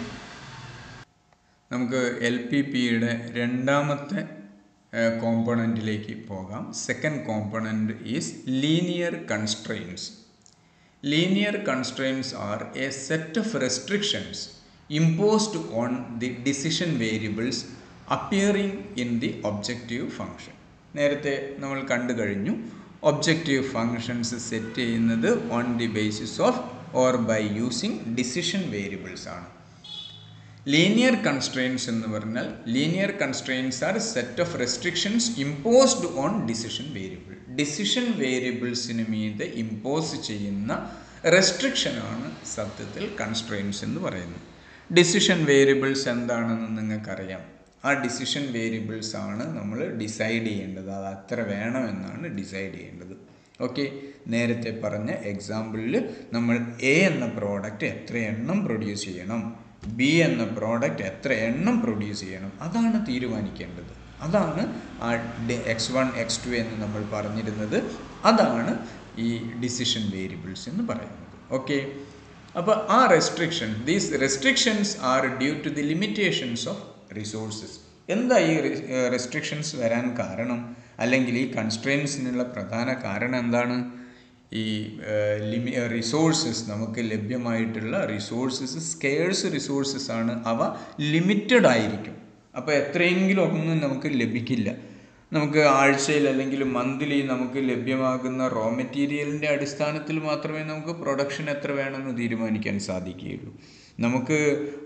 നമുക്ക് എൽ പി പിയുടെ രണ്ടാമത്തെ കോമ്പണൻറ്റിലേക്ക് പോകാം second component is linear constraints linear constraints are a set of restrictions imposed on the decision variables appearing in the objective function നേരത്തെ നമ്മൾ കണ്ടു കഴിഞ്ഞു objective functions set ചെയ്യുന്നത് on the basis of or by using decision variables ആണ് linear constraints എന്ന് പറഞ്ഞാൽ linear constraints R set of restrictions imposed on decision variable decision വേരിയബിൾസിന് മീതെ ഇമ്പോസ് ചെയ്യുന്ന റെസ്ട്രിക്ഷനാണ് സത്യത്തിൽ കൺസ്ട്രെയിൻസ് എന്ന് പറയുന്നത് ഡിസിഷൻ വേരിയബിൾസ് എന്താണെന്ന് നിങ്ങൾക്കറിയാം ആ ഡിസിഷൻ വേരിയബിൾസ് ആണ് നമ്മൾ ഡിസൈഡ് ചെയ്യേണ്ടത് അത് അത്ര വേണമെന്നാണ് ഡിസൈഡ് ചെയ്യേണ്ടത് ഓക്കെ നേരത്തെ പറഞ്ഞ എക്സാമ്പിളിൽ നമ്മൾ എ എന്ന പ്രോഡക്റ്റ് എത്ര എണ്ണം പ്രൊഡ്യൂസ് ചെയ്യണം ബി എന്ന പ്രോഡക്റ്റ് എത്ര എണ്ണം പ്രൊഡ്യൂസ് ചെയ്യണം അതാണ് തീരുമാനിക്കേണ്ടത് അതാണ് ആ എക്സ് വൺ എക്സ് ടു എന്ന് നമ്മൾ പറഞ്ഞിരുന്നത് അതാണ് ഈ ഡിസിഷൻ വേരിയബിൾസ് എന്ന് പറയുന്നത് ഓക്കെ അപ്പോൾ ആ restriction these restrictions are due to the limitations of resources എന്താ ഈ റെസ്ട്രിക്ഷൻസ് വരാൻ കാരണം അല്ലെങ്കിൽ ഈ കൺസ്ട്രെയിൻസിനുള്ള പ്രധാന കാരണം എന്താണ് ഈ ലിമി റിസോഴ്സസ് നമുക്ക് ലഭ്യമായിട്ടുള്ള റിസോഴ്സസ് സ്കേഴ്സ് റിസോഴ്സസ് ആണ് അവ ലിമിറ്റഡ് ആയിരിക്കും അപ്പോൾ എത്രയെങ്കിലും ഒന്നും നമുക്ക് ലഭിക്കില്ല നമുക്ക് ആഴ്ചയിൽ അല്ലെങ്കിൽ മന്ത്ലി നമുക്ക് ലഭ്യമാകുന്ന റോ മെറ്റീരിയലിൻ്റെ അടിസ്ഥാനത്തിൽ മാത്രമേ നമുക്ക് പ്രൊഡക്ഷൻ എത്ര വേണമെന്ന് തീരുമാനിക്കാൻ സാധിക്കുകയുള്ളൂ നമുക്ക്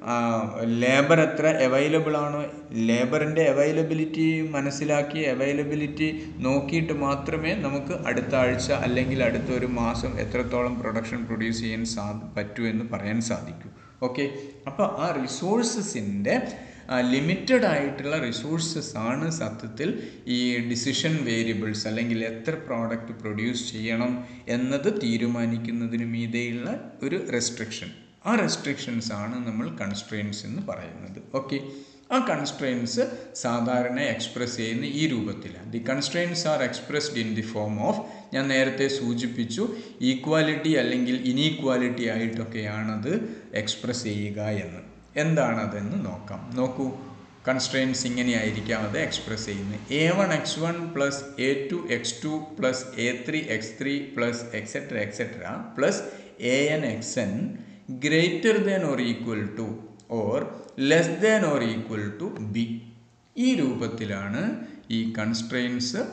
ലേബർ എത്ര അവൈലബിൾ ആണോ ലേബറിൻ്റെ അവൈലബിലിറ്റി മനസ്സിലാക്കി അവൈലബിലിറ്റി നോക്കിയിട്ട് മാത്രമേ നമുക്ക് അടുത്ത ആഴ്ച അല്ലെങ്കിൽ അടുത്ത ഒരു മാസം എത്രത്തോളം പ്രൊഡക്ഷൻ പ്രൊഡ്യൂസ് ചെയ്യാൻ സാ പറ്റൂ എന്ന് പറയാൻ സാധിക്കൂ ഓക്കെ അപ്പോൾ ആ റിസോഴ്സസിൻ്റെ ലിമിറ്റഡ് ആയിട്ടുള്ള റിസോഴ്സസ് ആണ് സത്യത്തിൽ ഈ ഡിസിഷൻ വേരിയബിൾസ് അല്ലെങ്കിൽ എത്ര പ്രോഡക്റ്റ് പ്രൊഡ്യൂസ് ചെയ്യണം എന്നത് തീരുമാനിക്കുന്നതിന് മീതെയുള്ള ഒരു റെസ്ട്രിക്ഷൻ ആ റെസ്ട്രിക്ഷൻസ് ആണ് നമ്മൾ കൺസ്ട്രെയിൻസ് എന്ന് പറയുന്നത് ഓക്കെ ആ കൺസ്ട്രെയിൻസ് സാധാരണ എക്സ്പ്രസ് ചെയ്യുന്ന ഈ രൂപത്തിലാണ് the constraints are expressed in the form of ഞാൻ നേരത്തെ സൂചിപ്പിച്ചു ഈക്വാലിറ്റി അല്ലെങ്കിൽ ഇനീക്വാലിറ്റി ആയിട്ടൊക്കെയാണത് എക്സ്പ്രസ് ചെയ്യുക എന്ന് എന്താണതെന്ന് നോക്കാം നോക്കൂ കൺസ്ട്രെയിൻസ് ഇങ്ങനെയായിരിക്കാം അത് എക്സ്പ്രസ് ചെയ്യുന്നത് A one X one plus A two X two plus A three X three plus etcetera etcetera plus A N X N greater than or equal to or less than or equal to B ഈ രൂപത്തിലാണ് ഈ constraints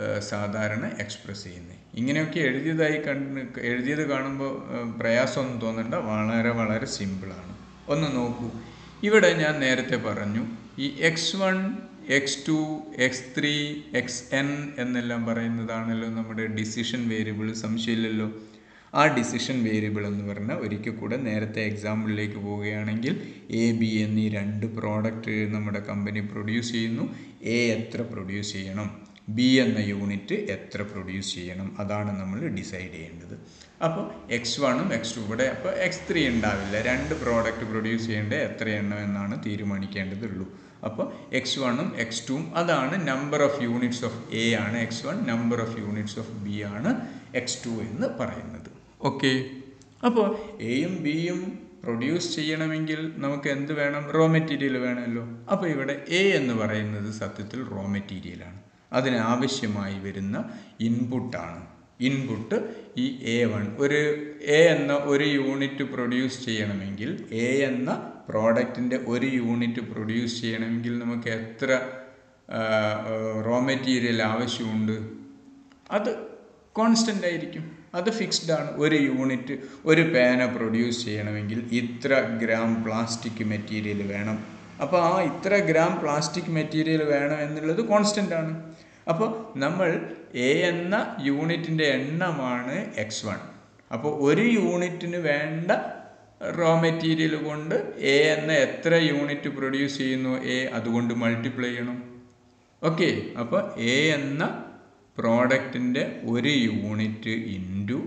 സാധാരണ express ചെയ്യുന്നത് ഇങ്ങനെയൊക്കെ എഴുതിയതായി കണ്ട് എഴുതിയത് കാണുമ്പോൾ പ്രയാസമൊന്നും തോന്നണ്ട വളരെ വളരെ സിമ്പിളാണ് ഒന്ന് നോക്കൂ ഇവിടെ ഞാൻ നേരത്തെ പറഞ്ഞു ഈ X one X two X three X N എന്നെല്ലാം പറയുന്നതാണല്ലോ നമ്മുടെ ഡിസിഷൻ വേരിയബിൾ സംശയമില്ലല്ലോ ആ ഡിസിഷൻ വേരിയബിൾ എന്ന് പറഞ്ഞാൽ ഒരിക്കൽ കൂടെ നേരത്തെ എക്സാമ്പിളിലേക്ക് പോവുകയാണെങ്കിൽ എ ബി എന്നീ രണ്ട് പ്രോഡക്റ്റ് നമ്മുടെ കമ്പനി പ്രൊഡ്യൂസ് ചെയ്യുന്നു എ എത്ര പ്രൊഡ്യൂസ് ചെയ്യണം ബി എന്ന യൂണിറ്റ് എത്ര പ്രൊഡ്യൂസ് ചെയ്യണം അതാണ് നമ്മൾ ഡിസൈഡ് ചെയ്യേണ്ടത് അപ്പോൾ എക്സ് വണ്ണും എക്സ് ടു ഇവിടെ അപ്പോൾ എക്സ് ത്രീ ഉണ്ടാവില്ല രണ്ട് പ്രോഡക്റ്റ് പ്രൊഡ്യൂസ് ചെയ്യേണ്ടത് എത്ര എണ്ണം എന്നാണ് തീരുമാനിക്കേണ്ടതുള്ളൂ അപ്പോൾ എക്സ് വണ്ണും എക്സ് ടുവും അതാണ് number of units of A ആണ് X one number of units of B ആണ് എക്സ് ടു എന്ന് പറയുന്നത് ഓക്കെ അപ്പോൾ എയും ബിയും പ്രൊഡ്യൂസ് ചെയ്യണമെങ്കിൽ നമുക്ക് എന്ത് വേണം റോ മെറ്റീരിയൽ വേണമല്ലോ അപ്പോൾ ഇവിടെ എ എന്ന് പറയുന്നത് സത്യത്തിൽ റോ മെറ്റീരിയലാണ് അതിന് ആവശ്യമായി വരുന്ന ഇൻപുട്ടാണ് ഇൻപുട്ട് ഈ എ വൺ ഒരു എ എന്ന ഒരു യൂണിറ്റ് പ്രൊഡ്യൂസ് ചെയ്യണമെങ്കിൽ എ എന്ന പ്രോഡക്റ്റിൻ്റെ ഒരു യൂണിറ്റ് പ്രൊഡ്യൂസ് ചെയ്യണമെങ്കിൽ നമുക്ക് എത്ര റോ മെറ്റീരിയൽ ആവശ്യമുണ്ട് അത് കോൺസ്റ്റൻ്റ് ആയിരിക്കും അത് ഫിക്സ്ഡ് ആണ് ഒരു യൂണിറ്റ് ഒരു പേന പ്രൊഡ്യൂസ് ചെയ്യണമെങ്കിൽ ഇത്ര ഗ്രാം പ്ലാസ്റ്റിക് മെറ്റീരിയൽ വേണം അപ്പോൾ ആ ഇത്ര ഗ്രാം പ്ലാസ്റ്റിക് മെറ്റീരിയൽ വേണം എന്നുള്ളത് കോൺസ്റ്റൻ്റ് ആണ് അപ്പോൾ നമ്മൾ എ എന്ന യൂണിറ്റിൻ്റെ എണ്ണമാണ് എക്സ് വൺ അപ്പോൾ ഒരു യൂണിറ്റിന് വേണ്ട റോ മെറ്റീരിയൽ കൊണ്ട് എ എന്ന എത്ര യൂണിറ്റ് പ്രൊഡ്യൂസ് ചെയ്യുന്നു എ അതുകൊണ്ട് മൾട്ടിപ്ലൈ ചെയ്യണം ഓക്കെ അപ്പോൾ എ എന്ന പ്രോഡക്റ്റിൻ്റെ ഒരു യൂണിറ്റ് ഇൻറ്റു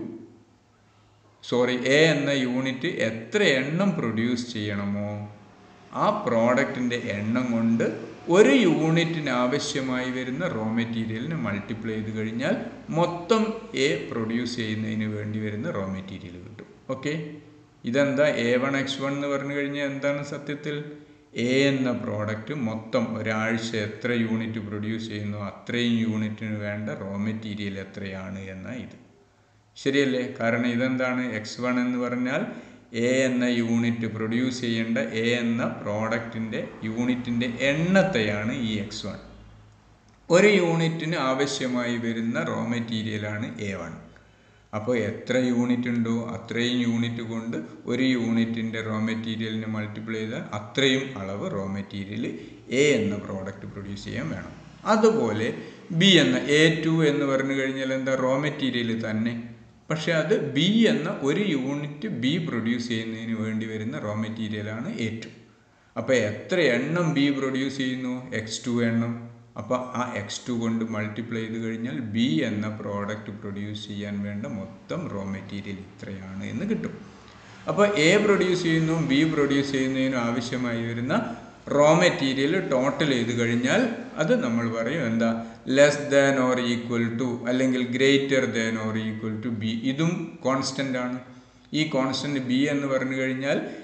സോറി എ എന്ന യൂണിറ്റ് എത്ര എണ്ണം പ്രൊഡ്യൂസ് ചെയ്യണമോ ആ പ്രോഡക്റ്റിൻ്റെ എണ്ണം കൊണ്ട് ഒരു യൂണിറ്റിന് ആവശ്യമായി വരുന്ന റോ മെറ്റീരിയലിന് മൾട്ടിപ്ലൈ ചെയ്ത് കഴിഞ്ഞാൽ മൊത്തം എ പ്രൊഡ്യൂസ് ചെയ്യുന്നതിന് വേണ്ടി വരുന്ന റോ മെറ്റീരിയൽ കിട്ടും ഓക്കെ ഇതെന്താ എ വൺ എക്സ് വൺ എന്ന് പറഞ്ഞു കഴിഞ്ഞാൽ എന്താണ് സത്യത്തിൽ എ എന്ന പ്രോഡക്റ്റ് മൊത്തം ഒരാഴ്ച എത്ര യൂണിറ്റ് പ്രൊഡ്യൂസ് ചെയ്യുന്നു അത്രയും യൂണിറ്റിന് വേണ്ട റോ മെറ്റീരിയൽ എത്രയാണ് എന്ന ഇത് ശരിയല്ലേ കാരണം ഇതെന്താണ് എക്സ് വൺ എന്ന് പറഞ്ഞാൽ എ എന്ന യൂണിറ്റ് പ്രൊഡ്യൂസ് ചെയ്യേണ്ട എ എന്ന പ്രോഡക്റ്റിൻ്റെ യൂണിറ്റിൻ്റെ എണ്ണത്തെയാണ് ഈ എക്സ് വൺ ഒരു യൂണിറ്റിന് ആവശ്യമായി വരുന്ന റോ മെറ്റീരിയലാണ് എ വൺ അപ്പോൾ എത്ര യൂണിറ്റ് ഉണ്ടോ അത്രയും യൂണിറ്റ് കൊണ്ട് ഒരു യൂണിറ്റിൻ്റെ റോ മെറ്റീരിയലിന് മൾട്ടിപ്ലൈ ചെയ്താൽ അത്രയും അളവ് റോ മെറ്റീരിയൽ എ എന്ന പ്രോഡക്റ്റ് പ്രൊഡ്യൂസ് ചെയ്യാൻ വേണം അതുപോലെ ബി എന്ന എ ടു എന്ന് പറഞ്ഞു കഴിഞ്ഞാൽ എന്താ റോ മെറ്റീരിയൽ തന്നെ പക്ഷേ അത് ബി എന്ന ഒരു യൂണിറ്റ് ബി പ്രൊഡ്യൂസ് ചെയ്യുന്നതിന് വേണ്ടി വരുന്ന റോ മെറ്റീരിയലാണ് എ ടു അപ്പോൾ എത്ര എണ്ണം ബി പ്രൊഡ്യൂസ് ചെയ്യുന്നു എക്സ് ടു എണ്ണം അപ്പോൾ ആ എക്സ് ടു കൊണ്ട് മൾട്ടിപ്ലൈ ചെയ്ത് കഴിഞ്ഞാൽ ബി എന്ന പ്രോഡക്റ്റ് പ്രൊഡ്യൂസ് ചെയ്യാൻ വേണ്ട മൊത്തം റോ മെറ്റീരിയൽ ഇത്രയാണ് എന്ന് കിട്ടും അപ്പോൾ എ പ്രൊഡ്യൂസ് ചെയ്യുന്നു ബി പ്രൊഡ്യൂസ് ചെയ്യുന്നതിനും ആവശ്യമായി വരുന്ന റോ മെറ്റീരിയൽ ടോട്ടൽ ചെയ്ത് കഴിഞ്ഞാൽ അത് നമ്മൾ പറയും എന്താ less than or equal to അല്ലെങ്കിൽ greater than or equal to B ഇതും കോൺസ്റ്റൻ്റ് ആണ് ഈ കോൺസ്റ്റൻറ്റ് ബി എന്ന് പറഞ്ഞു കഴിഞ്ഞാൽ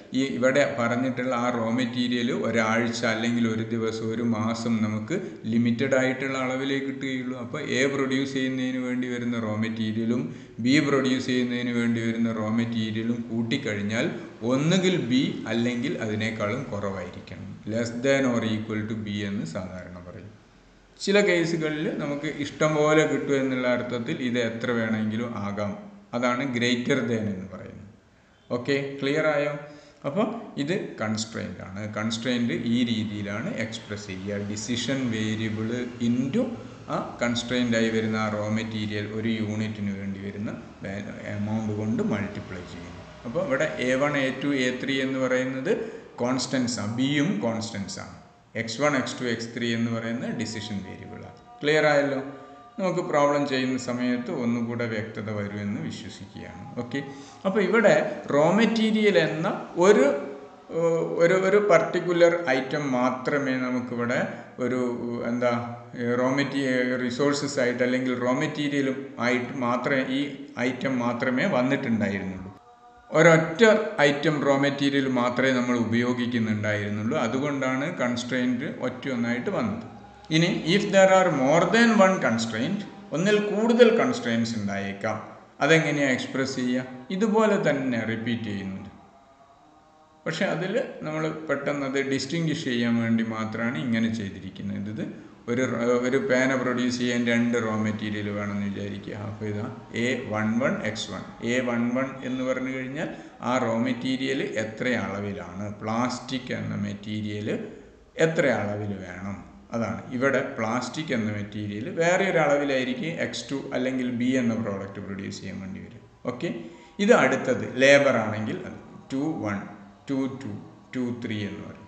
ഈ ഇവിടെ പറഞ്ഞിട്ടുള്ള ആ റോ മെറ്റീരിയൽ ഒരാഴ്ച അല്ലെങ്കിൽ ഒരു ദിവസം ഒരു മാസം നമുക്ക് ലിമിറ്റഡ് ആയിട്ടുള്ള അളവിലേ കിട്ടുകയുള്ളൂ അപ്പോൾ എ പ്രൊഡ്യൂസ് ചെയ്യുന്നതിന് വേണ്ടി വരുന്ന റോ മെറ്റീരിയലും ബി പ്രൊഡ്യൂസ് ചെയ്യുന്നതിന് വേണ്ടി വരുന്ന റോ മെറ്റീരിയലും കൂട്ടിക്കഴിഞ്ഞാൽ ഒന്നുകിൽ ബി അല്ലെങ്കിൽ അതിനേക്കാളും കുറവായിരിക്കണം less than or equal to B എന്ന് സാധാരണ പറയും ചില കേസുകളിൽ നമുക്ക് ഇഷ്ടം പോലെ കിട്ടും എന്നുള്ള അർത്ഥത്തിൽ ഇത് എത്ര വേണമെങ്കിലും ആകാം അതാണ് ഗ്രേറ്റർ ദാൻ എന്ന് പറയുന്നത് ഓക്കെ ക്ലിയർ ആയോ അപ്പോൾ ഇത് കൺസ്ട്രെയിൻ്റ് ആണ് കൺസ്ട്രെയിൻ്റ് ഈ രീതിയിലാണ് എക്സ്പ്രസ് ചെയ്യുക ഡിസിഷൻ വേരിയബിൾ ഇൻറ്റു ആ കൺസ്ട്രെയിൻ്റ് ആയി വരുന്ന ആ റോ മെറ്റീരിയൽ ഒരു യൂണിറ്റിന് വേണ്ടി വരുന്ന എമൗണ്ട് കൊണ്ട് മൾട്ടിപ്ലൈ ചെയ്യുന്നു അപ്പോൾ ഇവിടെ A one A two A three എന്ന് പറയുന്നത് കോൺസ്റ്റൻസ് ആണ് ബിയും കോൺസ്റ്റൻസ് ആണ് X one X two X three എന്ന് പറയുന്ന ഡിസിഷൻ വേരിയബിളാണ് ക്ലിയർ ആയല്ലോ നമുക്ക് പ്രോബ്ലം ചെയ്യുന്ന സമയത്ത് ഒന്നുകൂടെ വ്യക്തത വരുമെന്ന് വിശ്വസിക്കുകയാണ് ഓക്കെ അപ്പോൾ ഇവിടെ റോ മെറ്റീരിയൽ എന്ന ഒരു ഏഹ്, ഒരു ഒരു പർട്ടിക്കുലർ ഐറ്റം മാത്രമേ നമുക്കിവിടെ ഒരു ഏഹ്, എന്താ റോ മെറ്റീ റിസോഴ്സസ് ആയിട്ട് അല്ലെങ്കിൽ റോ മെറ്റീരിയലും ആയിട്ട് മാത്രമേ ഈ ഐറ്റം മാത്രമേ വന്നിട്ടുണ്ടായിരുന്നുള്ളൂ ഒരൊറ്റ ഐറ്റം റോ മെറ്റീരിയൽ മാത്രമേ നമ്മൾ ഉപയോഗിക്കുന്നുണ്ടായിരുന്നുള്ളൂ അതുകൊണ്ടാണ് കൺസ്ട്രെയിൻറ്റ് ഒറ്റ ഒന്നായിട്ട് വന്നത് ഇനി if there are more than one constraint ഒന്നിൽ കൂടുതൽ കൺസ്ട്രെയിൻസ് ഉണ്ടായേക്കാം അതെങ്ങനെയാണ് എക്സ്പ്രസ് ചെയ്യുക ഇതുപോലെ തന്നെ റിപ്പീറ്റ് ചെയ്യുന്നുണ്ട് പക്ഷെ അതിൽ നമ്മൾ പെട്ടെന്ന് അത് ഡിസ്റ്റിങ്വിഷ് ചെയ്യാൻ വേണ്ടി മാത്രമാണ് ഇങ്ങനെ ചെയ്തിരിക്കുന്നത് ഇത് ഒരു റ- ഒരു പേന പ്രൊഡ്യൂസ് ചെയ്യാൻ രണ്ട് റോ മെറ്റീരിയൽ വേണമെന്ന് വിചാരിക്കുക അപ്പോൾ ഇതാ A one one X one A one one എന്ന് പറഞ്ഞു കഴിഞ്ഞാൽ ആ റോ മെറ്റീരിയൽ എത്ര അളവിലാണ് പ്ലാസ്റ്റിക് എന്ന മെറ്റീരിയൽ എത്ര അളവിൽ വേണം അതാണ് ഇവിടെ പ്ലാസ്റ്റിക് എന്ന മെറ്റീരിയൽ വേറെ ഒരു അളവിലായിരിക്കും എക്സ് ടു അല്ലെങ്കിൽ ബി എന്ന പ്രോഡക്റ്റ് പ്രൊഡ്യൂസ് ചെയ്യാൻ വേണ്ടി വരും ഓക്കെ ഇത് അടുത്തത് ലേബർ ആണെങ്കിൽ അത് two one two two two three എന്ന് പറയും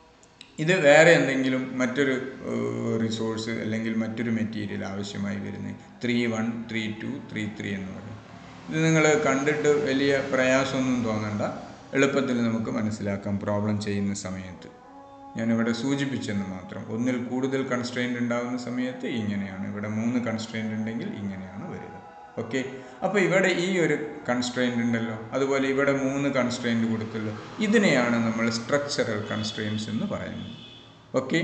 ഇത് വേറെ എന്തെങ്കിലും മറ്റൊരു റിസോഴ്സ് അല്ലെങ്കിൽ മറ്റൊരു മെറ്റീരിയൽ ആവശ്യമായി വരുന്നത് three one three two three three എന്ന് പറയും ഇത് നിങ്ങൾ കണ്ടിട്ട് വലിയ പ്രയാസമൊന്നും തോന്നണ്ട എളുപ്പത്തിൽ നമുക്ക് മനസ്സിലാക്കാം പ്രോബ്ലം ചെയ്യുന്ന സമയത്ത് ഞാനിവിടെ സൂചിപ്പിച്ചെന്ന് മാത്രം ഒന്നിൽ കൂടുതൽ കൺസ്ട്രെയിൻ്റ് ഉണ്ടാകുന്ന സമയത്ത് ഇങ്ങനെയാണ് ഇവിടെ മൂന്ന് കൺസ്ട്രെയിൻ്റ് ഉണ്ടെങ്കിൽ ഇങ്ങനെയാണ് വരിക ഓക്കെ അപ്പോൾ ഇവിടെ ഈ ഒരു കൺസ്ട്രെയിൻ്റ് ഉണ്ടല്ലോ അതുപോലെ ഇവിടെ മൂന്ന് കൺസ്ട്രെയിൻ്റ് കൊടുത്തല്ലോ ഇതിനെയാണ് നമ്മൾ സ്ട്രക്ചറൽ കൺസ്ട്രെയിൻസ് എന്ന് പറയുന്നത് okay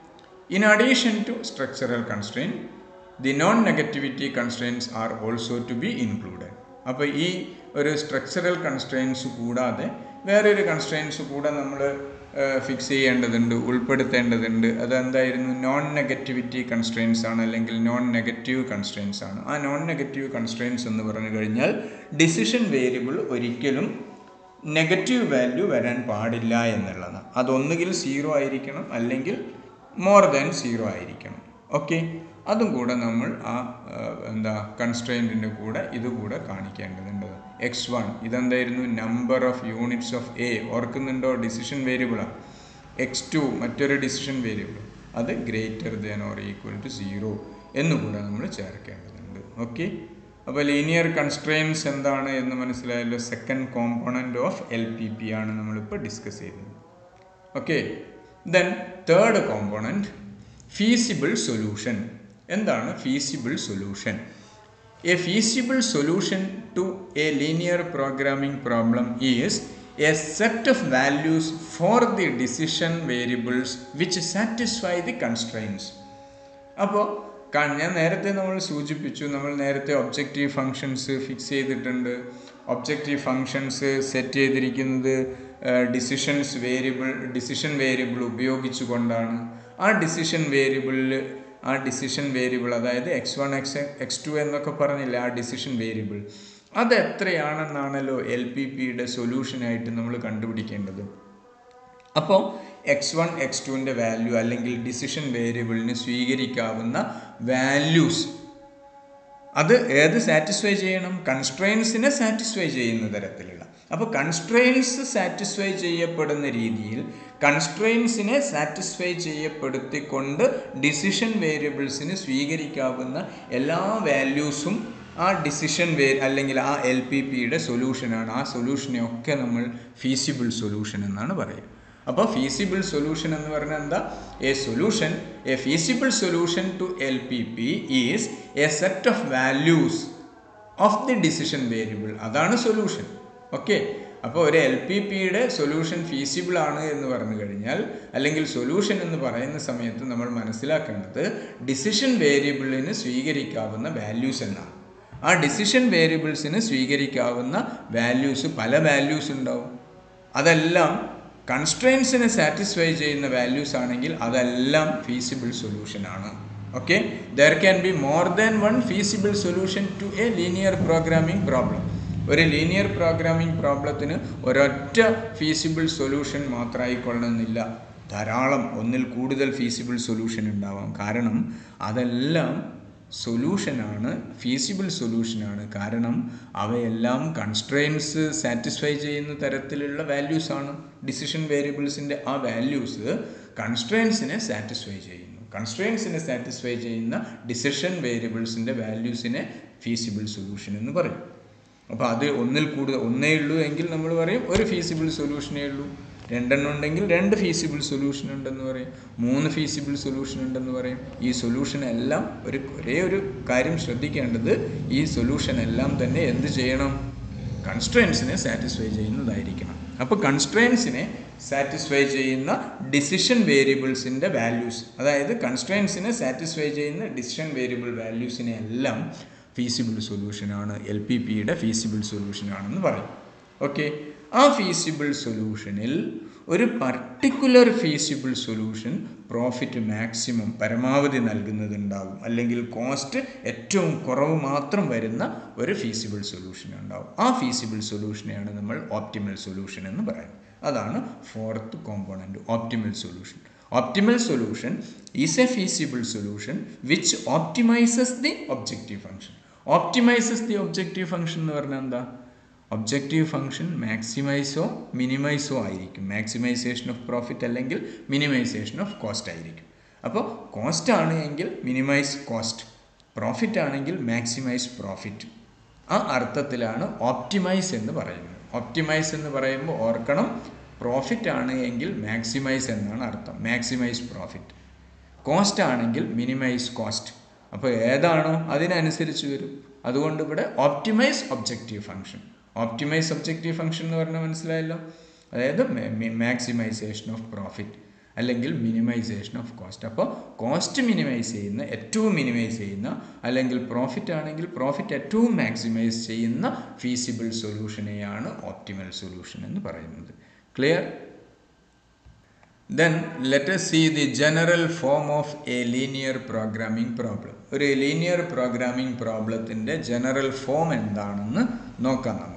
in addition to structural constraint the non negativity constraints are also to be included അപ്പോൾ ഈ ഒരു സ്ട്രക്ചറൽ കൺസ്ട്രെയിൻസ് കൂടാതെ വേറൊരു കൺസ്ട്രെയിൻസ് കൂടെ നമ്മൾ ഫിക്സ് ചെയ്യേണ്ടതുണ്ട് ഉൾപ്പെടുത്തേണ്ടതുണ്ട് അതെന്തായിരുന്നു നോൺ നെഗറ്റിവിറ്റി കൺസ്ട്രെയിൻസ് ആണ് അല്ലെങ്കിൽ നോൺ നെഗറ്റീവ് കൺസ്ട്രെയിൻസ് ആണ് ആ നോൺ നെഗറ്റീവ് കൺസ്ട്രെയിൻസ് എന്ന് പറഞ്ഞു കഴിഞ്ഞാൽ ഡിസിഷൻ വേരിയബിൾ ഒരിക്കലും നെഗറ്റീവ് വാല്യൂ വരാൻ പാടില്ല എന്നുള്ളതാണ് അതൊന്നുകിൽ സീറോ ആയിരിക്കണം അല്ലെങ്കിൽ മോർ ദാൻ സീറോ ആയിരിക്കണം ഓക്കെ അതും കൂടെ നമ്മൾ ആ ആ, എന്താ കൺസ്ട്രെയിൻറ്റിൻ്റെ കൂടെ ഇത് കൂടെ കാണിക്കേണ്ടതുണ്ട് എക്സ് വൺ ഇതെന്തായിരുന്നു number of units of A ഓർക്കുന്നുണ്ടോ ഡിസിഷൻ വേരിയബിളാണ് എക്സ് ടു മറ്റൊരു ഡിസിഷൻ വേരിയബിൾ അത് greater than or equal to zero എന്നുകൂടെ നമ്മൾ ചേർക്കേണ്ടതുണ്ട് ഓക്കെ അപ്പോൾ ലീനിയർ കൺസ്ട്രെയിൻസ് എന്താണ് എന്ന് മനസ്സിലായല്ലോ second component of L P P ആണ് നമ്മളിപ്പോൾ ഡിസ്കസ് ചെയ്തത് okay then third component feasible solution എന്താണ് feasible solution a feasible solution to a linear programming problem is a set of values for the decision variables which satisfy the constraints അപ്പോൾ ഞാൻ നേരത്തെ നമ്മൾ സൂചിപ്പിച്ചു നമ്മൾ നേരത്തെ ഒബ്ജക്റ്റീവ് ഫങ്ഷൻസ് ഫിക്സ് ചെയ്തിട്ടുണ്ട് objective functions set ചെയ്തിരിക്കുന്നത് ഡിസിഷൻസ് വേരിയബിൾ ഡിസിഷൻ വേരിയബിൾ ഉപയോഗിച്ചുകൊണ്ടാണ് ആ ഡിസിഷൻ വേരിയബിളിൽ ആ ഡിസിഷൻ വേരിയബിൾ അതായത് X one X X two എന്നൊക്കെ പറഞ്ഞില്ല ആ ഡിസിഷൻ വേരിയബിൾ അത് എത്രയാണെന്നാണല്ലോ എൽ പി പിയുടെ സൊല്യൂഷനായിട്ട് നമ്മൾ കണ്ടുപിടിക്കേണ്ടത് അപ്പോൾ എക്സ് വൺ എക്സ് ടുവിൻ്റെ വാല്യൂ അല്ലെങ്കിൽ ഡിസിഷൻ വേരിയബിളിന് സ്വീകരിക്കാവുന്ന വാല്യൂസ് അത് ഏത് സാറ്റിസ്ഫൈ ചെയ്യണം കൺസ്ട്രെയിൻസിനെ സാറ്റിസ്ഫൈ ചെയ്യുന്ന തരത്തിലുള്ള അപ്പോൾ കൺസ്ട്രെയിൻസ് സാറ്റിസ്ഫൈ ചെയ്യപ്പെടുന്ന രീതിയിൽ കൺസ്ട്രെയിൻസിനെ സാറ്റിസ്ഫൈ ചെയ്യപ്പെടുത്തിക്കൊണ്ട് ഡിസിഷൻ വേരിയബിൾസിന് സ്വീകരിക്കാവുന്ന എല്ലാ വാല്യൂസും ആ ഡിസിഷൻ വേ അല്ലെങ്കിൽ ആ എൽ പി പിയുടെ സൊല്യൂഷനാണ് ആ സൊല്യൂഷനെ ഒക്കെ നമ്മൾ ഫീസിബിൾ സൊല്യൂഷൻ എന്നാണ് പറയുക അപ്പോൾ ഫീസിബിൾ സൊല്യൂഷൻ എന്ന് പറഞ്ഞാൽ എന്താ a solution a feasible solution to L P P is a set of values of the decision variable അതാണ് സൊല്യൂഷൻ ഓക്കെ അപ്പോൾ ഒരു എൽ പി പിയുടെ സൊല്യൂഷൻ ഫീസിബിൾ ആണ് എന്ന് പറഞ്ഞു കഴിഞ്ഞാൽ അല്ലെങ്കിൽ സൊല്യൂഷൻ എന്ന് പറയുന്ന സമയത്ത് നമ്മൾ മനസ്സിലാക്കേണ്ടത് ഡിസിഷൻ വേരിയബിളിന് സ്വീകരിക്കാവുന്ന വാല്യൂസ് എന്നാണ് ആ ഡിസിഷൻ വേരിയബിൾസിന് സ്വീകരിക്കാവുന്ന വാല്യൂസ് പല വാല്യൂസ് ഉണ്ടാവും അതെല്ലാം കൺസ്ട്രെയിൻസിനെ സാറ്റിസ്ഫൈ ചെയ്യുന്ന വാല്യൂസ് ആണെങ്കിൽ അതെല്ലാം ഫീസിബിൾ സൊല്യൂഷൻ ആണ് okay there can be more than one feasible solution to a linear programming problem ഒരു ലീനിയർ പ്രോഗ്രാമിംഗ് പ്രോബ്ലത്തിന് ഒരൊറ്റ ഫീസിബിൾ സൊല്യൂഷൻ മാത്രമായിക്കൊള്ളണമെന്നില്ല ധാരാളം ഒന്നിൽ കൂടുതൽ ഫീസിബിൾ സൊല്യൂഷൻ ഉണ്ടാവാം കാരണം അതെല്ലാം സൊല്യൂഷനാണ് ഫീസിബിൾ സൊല്യൂഷനാണ് കാരണം അവയെല്ലാം കൺസ്ട്രെയിൻസ് സാറ്റിസ്ഫൈ ചെയ്യുന്ന തരത്തിലുള്ള വാല്യൂസ് ആണ് ഡിസിഷൻ വേരിയബിൾസിൻ്റെ ആ വാല്യൂസ് കൺസ്ട്രെയിൻസിനെ സാറ്റിസ്ഫൈ ചെയ്യുന്നു കൺസ്ട്രെയിൻസിനെ സാറ്റിസ്ഫൈ ചെയ്യുന്ന ഡിസിഷൻ വേരിയബിൾസിൻ്റെ വാല്യൂസിനെ ഫീസിബിൾ സൊല്യൂഷൻ എന്ന് പറയും അപ്പോൾ അത് ഒന്നിൽ കൂടുതൽ ഒന്നേ ഉള്ളൂ എങ്കിൽ നമ്മൾ പറയും ഒരു ഫീസിബിൾ സൊല്യൂഷനേ ഉള്ളൂ രണ്ടെണ്ണം ഉണ്ടെങ്കിൽ രണ്ട് ഫീസിബിൾ സൊല്യൂഷൻ ഉണ്ടെന്ന് പറയും മൂന്ന് ഫീസിബിൾ സൊല്യൂഷൻ ഉണ്ടെന്ന് പറയും ഈ സൊല്യൂഷൻ എല്ലാം ഒരു ഒരേ ഒരു കാര്യം ശ്രദ്ധിക്കേണ്ടത് ഈ സൊല്യൂഷൻ എല്ലാം തന്നെ എന്ത് ചെയ്യണം കൺസ്ട്രെയിൻസിനെ സാറ്റിസ്ഫൈ ചെയ്യുന്നതായിരിക്കണം അപ്പോൾ കൺസ്ട്രെയിൻസിനെ സാറ്റിസ്ഫൈ ചെയ്യുന്ന ഡിസിഷൻ വേരിയബിൾസിൻ്റെ വാല്യൂസ് അതായത് കൺസ്ട്രെയിൻസിനെ സാറ്റിസ്ഫൈ ചെയ്യുന്ന ഡിസിഷൻ വേരിയബിൾ വാല്യൂസിനെ എല്ലാം ഫീസിബിൾ സൊല്യൂഷനാണ് എൽ പി പിയുടെ ഫീസിബിൾ സൊല്യൂഷനാണെന്ന് പറയും ഓക്കെ ആ ഫീസിബിൾ സൊല്യൂഷനിൽ ഒരു particular feasible solution profit maximum പരമാവധി നൽകുന്നതുണ്ടാകും അല്ലെങ്കിൽ കോസ്റ്റ് ഏറ്റവും കുറവ് മാത്രം വരുന്ന ഒരു ഫീസിബിൾ സൊല്യൂഷൻ ഉണ്ടാവും ആ ഫീസിബിൾ സൊല്യൂഷനെയാണ് നമ്മൾ ഓപ്റ്റിമൽ സൊല്യൂഷൻ എന്ന് പറയുന്നത് അതാണ് fourth component optimal solution optimal solution is a feasible solution which optimises the objective function optimises the objective function എന്ന് പറഞ്ഞാൽ എന്താ ഒബ്ജക്റ്റീവ് ഫംഗ്ഷൻ മാക്സിമൈസോ മിനിമൈസോ ആയിരിക്കും മാക്സിമൈസേഷൻ ഓഫ് പ്രോഫിറ്റ് അല്ലെങ്കിൽ മിനിമൈസേഷൻ ഓഫ് കോസ്റ്റ് ആയിരിക്കും അപ്പോൾ കോസ്റ്റ് ആണ് എങ്കിൽ മിനിമൈസ് കോസ്റ്റ് പ്രോഫിറ്റ് ആണെങ്കിൽ മാക്സിമൈസ് പ്രോഫിറ്റ് ആ അർത്ഥത്തിലാണ് ഓപ്റ്റിമൈസ് എന്ന് പറയുന്നത് ഓപ്റ്റിമൈസ് എന്ന് പറയുമ്പോൾ ഓർക്കണം പ്രോഫിറ്റ് ആണ് എങ്കിൽ മാക്സിമൈസ് എന്നാണ് അർത്ഥം മാക്സിമൈസ് പ്രോഫിറ്റ് കോസ്റ്റ് ആണെങ്കിൽ മിനിമൈസ് കോസ്റ്റ് അപ്പോൾ ഏതാണോ അതിനനുസരിച്ച് വരും അതുകൊണ്ട് ഇവിടെ optimise objective function optimise objective function എന്ന് പറഞ്ഞാൽ മനസ്സിലായല്ലോ അതായത് മാക്സിമൈസേഷൻ ഓഫ് പ്രോഫിറ്റ് അല്ലെങ്കിൽ മിനിമൈസേഷൻ ഓഫ് കോസ്റ്റ് അപ്പോൾ കോസ്റ്റ് മിനിമൈസ് ചെയ്യുന്ന ഏറ്റവും മിനിമൈസ് ചെയ്യുന്ന അല്ലെങ്കിൽ പ്രോഫിറ്റ് ആണെങ്കിൽ പ്രോഫിറ്റ് ഏറ്റവും മാക്സിമൈസ് ചെയ്യുന്ന ഫീസിബിൾ സൊല്യൂഷനെയാണ് ഓപ്റ്റിമൽ സൊല്യൂഷൻ എന്ന് പറയുന്നത് clear then let see the general form of a linear programming problem ഒരു ലീനിയർ പ്രോഗ്രാമിംഗ് പ്രോബ്ലത്തിൻ്റെ ജനറൽ ഫോം എന്താണെന്ന് നോക്കാം നമുക്ക്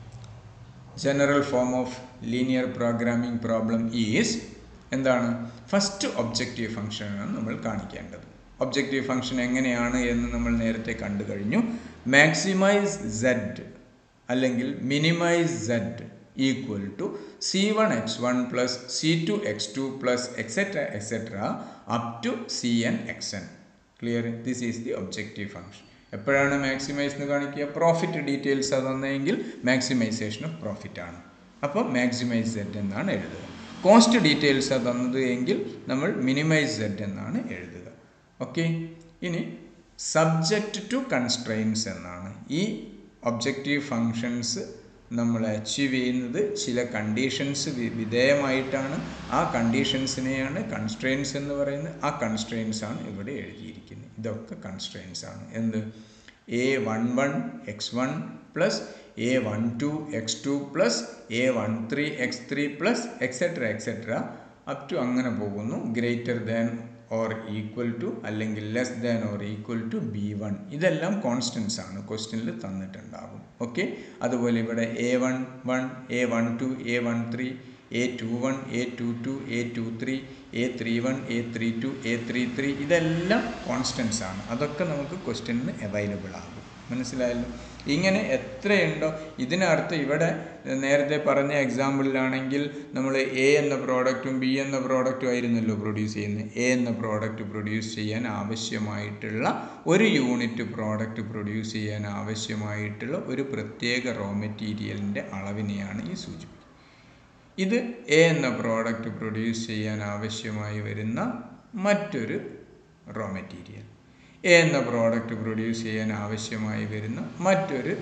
general form of linear programming problem is എന്താണ് ഫസ്റ്റ് ഒബ്ജക്റ്റീവ് ഫംഗ്ഷനാണ് നമ്മൾ കാണിക്കേണ്ടത് ഒബ്ജക്റ്റീവ് ഫംഗ്ഷൻ എങ്ങനെയാണ് എന്ന് നമ്മൾ നേരത്തെ കണ്ടു കഴിഞ്ഞു മാക്സിമൈസ് സെഡ് അല്ലെങ്കിൽ minimise Z equal to C one X one plus C two X two plus etcetera etcetera up to C N X N clear this is the objective function എപ്പോഴാണ് maximise എന്ന് കാണിക്കുക profit details തന്നെങ്കിൽ maximisation of profit ആണ് അപ്പോൾ maximise Z എന്നാണ് എഴുതുക cost details തന്നത് എങ്കിൽ നമ്മൾ മിനിമൈസ് സെഡ് എന്നാണ് എഴുതുക ഓക്കെ ഇനി സബ്ജക്റ്റ് ടു കൺസ്ട്രെയിൻസ് എന്നാണ് ഈ ഒബ്ജക്റ്റീവ് ഫങ്ഷൻസ് നമ്മൾ അച്ചീവ് ചെയ്യുന്നത് ചില കണ്ടീഷൻസ് വിധേയമായിട്ടാണ് ആ കണ്ടീഷൻസിനെയാണ് കൺസ്ട്രെയിൻസ് എന്ന് പറയുന്നത് ആ കൺസ്ട്രെയിൻസ് ആണ് ഇവിടെ എഴുതിയിരിക്കുന്നത് ഇതൊക്കെ കൺസ്ട്രെയിൻസ് ആണ് എന്ത് A one one X one plus A one two X two plus A one three X three plus etcetera etcetera up to അങ്ങനെ പോകുന്നു greater than or equal to അല്ലെങ്കിൽ less than or equal to B one ഇതെല്ലാം constants ആണ് ക്വസ്റ്റ്യനിൽ തന്നിട്ടുണ്ടാകും okay അതുപോലെ ഇവിടെ A one one A one two A one three A two one A two two A two three A three one A three two A three three ഇതെല്ലാം constants ആണ് അതൊക്കെ നമുക്ക് ക്വസ്റ്റ്യനിന് അവൈലബിൾ ആകും മനസ്സിലായല്ലോ ഇങ്ങനെ എത്രയുണ്ടോ ഇതിനർത്ഥം ഇവിടെ നേരത്തെ പറഞ്ഞ എക്സാമ്പിളിലാണെങ്കിൽ നമ്മൾ എ എന്ന പ്രോഡക്റ്റും ബി എന്ന പ്രോഡക്റ്റും ആയിരുന്നല്ലോ പ്രൊഡ്യൂസ് ചെയ്യുന്നത് എ എന്ന പ്രോഡക്റ്റ് പ്രൊഡ്യൂസ് ചെയ്യാൻ ആവശ്യമായിട്ടുള്ള ഒരു യൂണിറ്റ് പ്രോഡക്റ്റ് പ്രൊഡ്യൂസ് ചെയ്യാൻ ആവശ്യമായിട്ടുള്ള ഒരു പ്രത്യേക റോ മെറ്റീരിയലിൻ്റെ അളവിനെയാണ് ഈ സൂചിപ്പിക്കുന്നത് ഇത് എ എന്ന പ്രോഡക്റ്റ് പ്രൊഡ്യൂസ് ചെയ്യാൻ ആവശ്യമായി വരുന്ന മറ്റൊരു റോ മെറ്റീരിയൽ എ എന്ന പ്രോഡക്റ്റ് പ്രൊഡ്യൂസ് ചെയ്യാൻ ആവശ്യമായി വരുന്ന മറ്റൊരു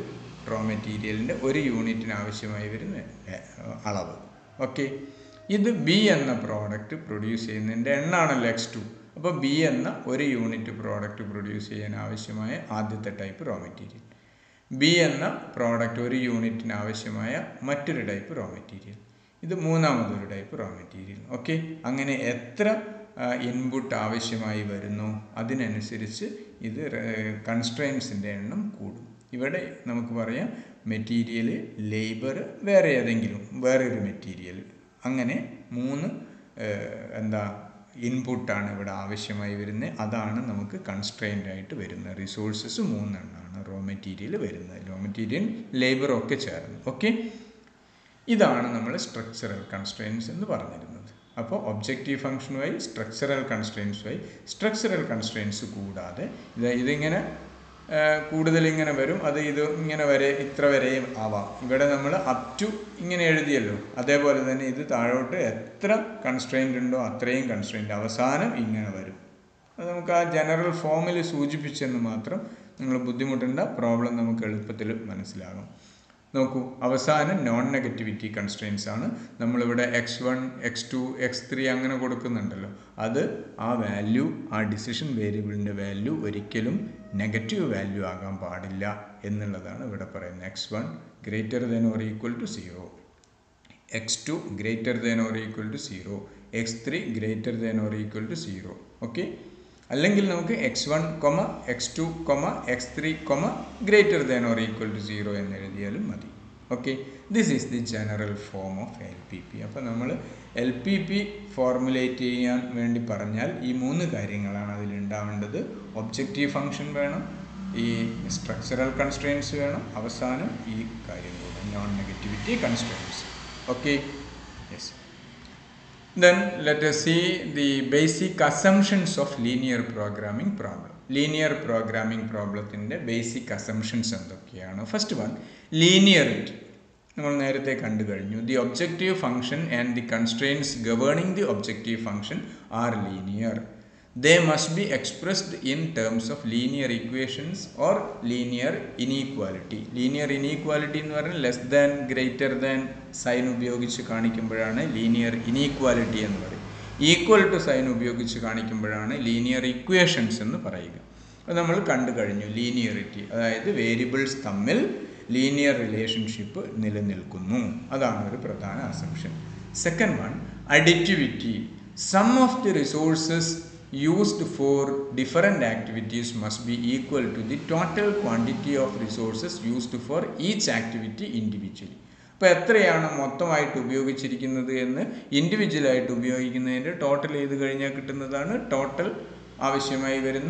റോ മെറ്റീരിയലിൻ്റെ ഒരു യൂണിറ്റിന് ആവശ്യമായി വരുന്ന ഏ, അളവ് ഓക്കെ ഇത് ബി എന്ന പ്രോഡക്റ്റ് പ്രൊഡ്യൂസ് ചെയ്യുന്നതിൻ്റെ എണ്ണാണല്ലോ എക്സ് ടു അപ്പോൾ ബി എന്ന ഒരു യൂണിറ്റ് പ്രോഡക്റ്റ് പ്രൊഡ്യൂസ് ചെയ്യാൻ ആവശ്യമായ ആദ്യത്തെ ടൈപ്പ് റോ മെറ്റീരിയൽ ബി എന്ന പ്രോഡക്റ്റ് ഒരു യൂണിറ്റിന് ആവശ്യമായ മറ്റൊരു ടൈപ്പ് റോ മെറ്റീരിയൽ ഇത് മൂന്നാമതൊരു ടൈപ്പ് റോ മെറ്റീരിയൽ ഓക്കെ അങ്ങനെ എത്ര ഇൻപുട്ട് ആവശ്യമായി വരുന്നു അതിനനുസരിച്ച് ഇത് കൺസ്ട്രെയിൻസിൻ്റെ എണ്ണം കൂടും ഇവിടെ നമുക്ക് പറയാം മെറ്റീരിയൽ ലേബർ വേറെ ഏതെങ്കിലും വേറെ ഒരു മെറ്റീരിയൽ അങ്ങനെ മൂന്ന് ഏഹ്, എന്താ ഇൻപുട്ടാണ് ഇവിടെ ആവശ്യമായി വരുന്നത് അതാണ് നമുക്ക് കൺസ്ട്രെയിൻ്റ് ആയിട്ട് വരുന്നത് റിസോഴ്സസ് മൂന്നെണ്ണമാണ് റോ മെറ്റീരിയൽ വരുന്നത് റോ മെറ്റീരിയൽ ലേബർ ഒക്കെ ചേർന്ന് ഓക്കെ ഇതാണ് നമ്മൾ സ്ട്രക്ചറൽ കൺസ്ട്രെയിൻസ് എന്ന് പറഞ്ഞിരുന്നത് അപ്പോൾ ഒബ്ജക്റ്റീവ് ഫംഗ്ഷനുമായി സ്ട്രക്ചറൽ കൺസ്ട്രെയിൻസുമായി സ്ട്രക്ചറൽ കൺസ്ട്രെയിൻസ് കൂടാതെ ഇത് ഇതിങ്ങനെ ആ, കൂടുതൽ ഇങ്ങനെ വരും അത് ഇത് ഇങ്ങനെ വരെ ഇത്ര വരെയും ആവാം ഇവിടെ നമ്മൾ അപ് ടു ഇങ്ങനെ എഴുതിയല്ലോ അതേപോലെ തന്നെ ഇത് താഴോട്ട് എത്ര കൺസ്ട്രെയിൻ്റ് ഉണ്ടോ അത്രയും കൺസ്ട്രെയിൻ്റ് അവസാനം ഇങ്ങനെ വരും അത് നമുക്ക് ആ ജനറൽ ഫോമിൽ സൂചിപ്പിച്ചെന്ന് മാത്രം നിങ്ങൾ ബുദ്ധിമുട്ടേണ്ട പ്രോബ്ലം നമുക്ക് എളുപ്പത്തിൽ മനസ്സിലാകും നോക്കൂ അവസാനം നോൺ നെഗറ്റിവിറ്റി കൺസ്ട്രെയിൻസ് ആണ് നമ്മളിവിടെ X one X two X three അങ്ങനെ കൊടുക്കുന്നുണ്ടല്ലോ അത് ആ വാല്യൂ ആ ഡിസിഷൻ വേരിയബിളിൻ്റെ വാല്യൂ ഒരിക്കലും നെഗറ്റീവ് വാല്യൂ ആകാൻ പാടില്ല എന്നുള്ളതാണ് ഇവിടെ പറയുന്നത് X one greater than or equal to zero X two greater than or equal to zero X three greater than or equal to zero okay അല്ലെങ്കിൽ നമുക്ക് X one comma X two comma X three comma greater than or equal to zero എന്ന് എഴുതിയാലും മതി okay this is the general form of L P P അപ്പോൾ നമ്മൾ L P P formulate ചെയ്യാൻ വേണ്ടി പറഞ്ഞാൽ ഈ മൂന്ന് കാര്യങ്ങളാണ് അതിലുണ്ടാവേണ്ടത് ഒബ്ജക്റ്റീവ് ഫംഗ്ഷൻ വേണം ഈ സ്ട്രക്ചറൽ കൺസ്ട്രെയിൻസ് വേണം അവസാനം ഈ കാര്യം കൂടെ non negativity constraints okay yes then let us see the basic assumptions of linear programming problem linear programming പ്രോബ്ലത്തിൻ്റെ ബേസിക് അസംഷൻസ് എന്തൊക്കെയാണ് ഫസ്റ്റ് വൺ ലീനിയറിറ്റി നമ്മൾ നേരത്തെ കണ്ടു കഴിഞ്ഞു the objective function and the constraints governing the objective function are linear they must be expressed in terms of linear equations or linear inequality linear inequality എന്ന് പറഞ്ഞാൽ less than greater than sign ഉപയോഗിച്ച് കാണിക്കുമ്പോഴാണ് linear inequality എന്ന് പറയും equal to sign ഉപയോഗിച്ച് കാണിക്കുമ്പോഴാണ് linear equations എന്ന് പറയുക അത് നമ്മൾ കണ്ടു കഴിഞ്ഞു ലീനിയറിറ്റി അതായത് വേരിയബിൾസ് തമ്മിൽ ലീനിയർ റിലേഷൻഷിപ്പ് നിലനിൽക്കുന്നു അതാണ് ഒരു പ്രധാന assumption second one additivity sum of the resources used for different activities must be equal to the total quantity of resources used for each activity individually അപ്പോൾ എത്രയാണ് മൊത്തമായിട്ട് ഉപയോഗിച്ചിരിക്കുന്നത് എന്ന് ഇൻഡിവിജ്വലായിട്ട് ഉപയോഗിക്കുന്നതിൻ്റെ ടോട്ടൽ ചെയ്ത് കഴിഞ്ഞാൽ കിട്ടുന്നതാണ് ടോട്ടൽ ആവശ്യമായി വരുന്ന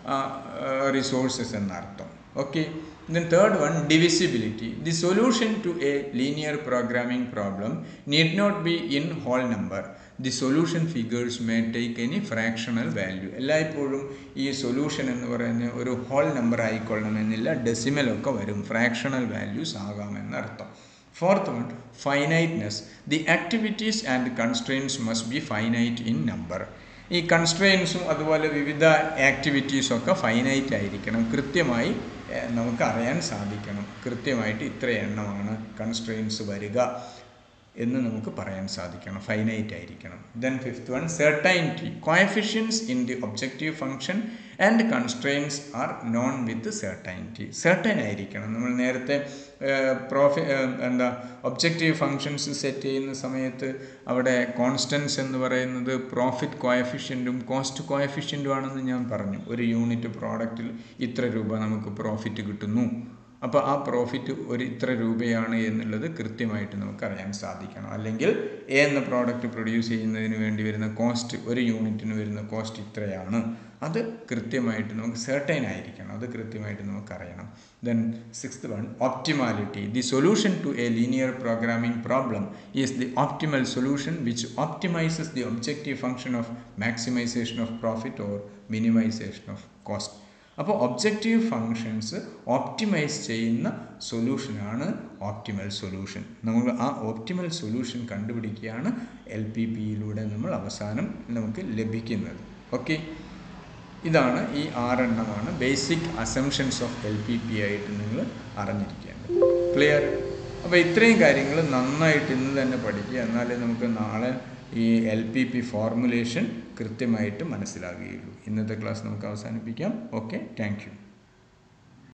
റിസോഴ്സസ് എന്നർത്ഥം okay then third one divisibility the solution to a linear programming problem need not be in whole number the solution figures may take any fractional value എല്ലായ്പ്പോഴും ഈ സൊല്യൂഷൻ എന്ന് പറയുന്ന ഒരു ഹോൾ നമ്പർ ആയിക്കൊള്ളണമെന്നില്ല ഡെസിമലൊക്കെ വരും ഫ്രാക്ഷണൽ വാല്യൂസ് ആകാമെന്നർത്ഥം fourth one finiteness the activities and constraints must be finite in number ഈ കൺസ്ട്രെയിൻസും അതുപോലെ വിവിധ ആക്ടിവിറ്റീസും ഒക്കെ ഫൈനൈറ്റ് ആയിരിക്കണം കൃത്യമായി ഏഹ്, നമുക്ക് അറിയാൻ സാധിക്കണം കൃത്യമായിട്ട് ഇത്ര എണ്ണമാണ് കൺസ്ട്രെയിൻസ് വരിക എന്ന് നമുക്ക് പറയാൻ സാധിക്കണം ഫൈനൈറ്റ് ആയിരിക്കണം then fifth one certainty coefficients in the objective function and constraints are known with certainty certain ആയിരിക്കണം നമ്മൾ നേരത്തെ പ്രോഫി എന്താ ഒബ്ജക്റ്റീവ് ഫങ്ഷൻസ് സെറ്റ് ചെയ്യുന്ന സമയത്ത് അവിടെ കോൺസ്റ്റൻസ് എന്ന് പറയുന്നത് പ്രോഫിറ്റ് കോയഫിഷ്യൻറ്റും കോസ്റ്റ് കോയഫിഷ്യൻറ്റും ആണെന്ന് ഞാൻ പറഞ്ഞു ഒരു യൂണിറ്റ് പ്രോഡക്റ്റിൽ ഇത്ര രൂപ നമുക്ക് പ്രോഫിറ്റ് കിട്ടുന്നു അപ്പോൾ ആ പ്രോഫിറ്റ് ഒരു ഇത്ര രൂപയാണ് എന്നുള്ളത് കൃത്യമായിട്ട് നമുക്ക് അറിയാൻ സാധിക്കണം അല്ലെങ്കിൽ എ എന്ന പ്രോഡക്റ്റ് പ്രൊഡ്യൂസ് ചെയ്യുന്നതിന് വേണ്ടി വരുന്ന കോസ്റ്റ് ഒരു യൂണിറ്റിന് വരുന്ന കോസ്റ്റ് ഇത്രയാണ് അത് കൃത്യമായിട്ട് നമുക്ക് സെർട്ടൈൻ ആയിരിക്കണം അത് കൃത്യമായിട്ട് നമുക്ക് അറിയണം then sixth one optimality the solution to a linear programming problem is the optimal solution which optimises the objective function of maximisation of profit or minimisation of cost അപ്പോൾ ഒബ്ജക്റ്റീവ് ഫങ്ഷൻസ് ഓപ്റ്റിമൈസ് ചെയ്യുന്ന സൊല്യൂഷനാണ് optimal solution നമ്മൾ ആ optimal solution കണ്ടുപിടിക്കുകയാണ് L P പിയിലൂടെ നമ്മൾ അവസാനം നമുക്ക് ലഭിക്കുന്നത് ഓക്കെ ഇതാണ് ഈ ആറെണ്ണമാണ് basic assumptions of L P P ആയിട്ട് നിങ്ങൾ അറിഞ്ഞിരിക്കേണ്ടത് ക്ലിയർ അപ്പോൾ ഇത്രയും കാര്യങ്ങൾ നന്നായിട്ട് ഇന്ന് തന്നെ പഠിക്കുക എന്നാലേ നമുക്ക് നാളെ ഈ എൽ പി പി ഫോർമുലേഷൻ കൃത്യമായിട്ട് മനസ്സിലാകുകയുള്ളൂ ഇന്നത്തെ ക്ലാസ് നമുക്ക് അവസാനിപ്പിക്കാം ഓക്കെ താങ്ക് യു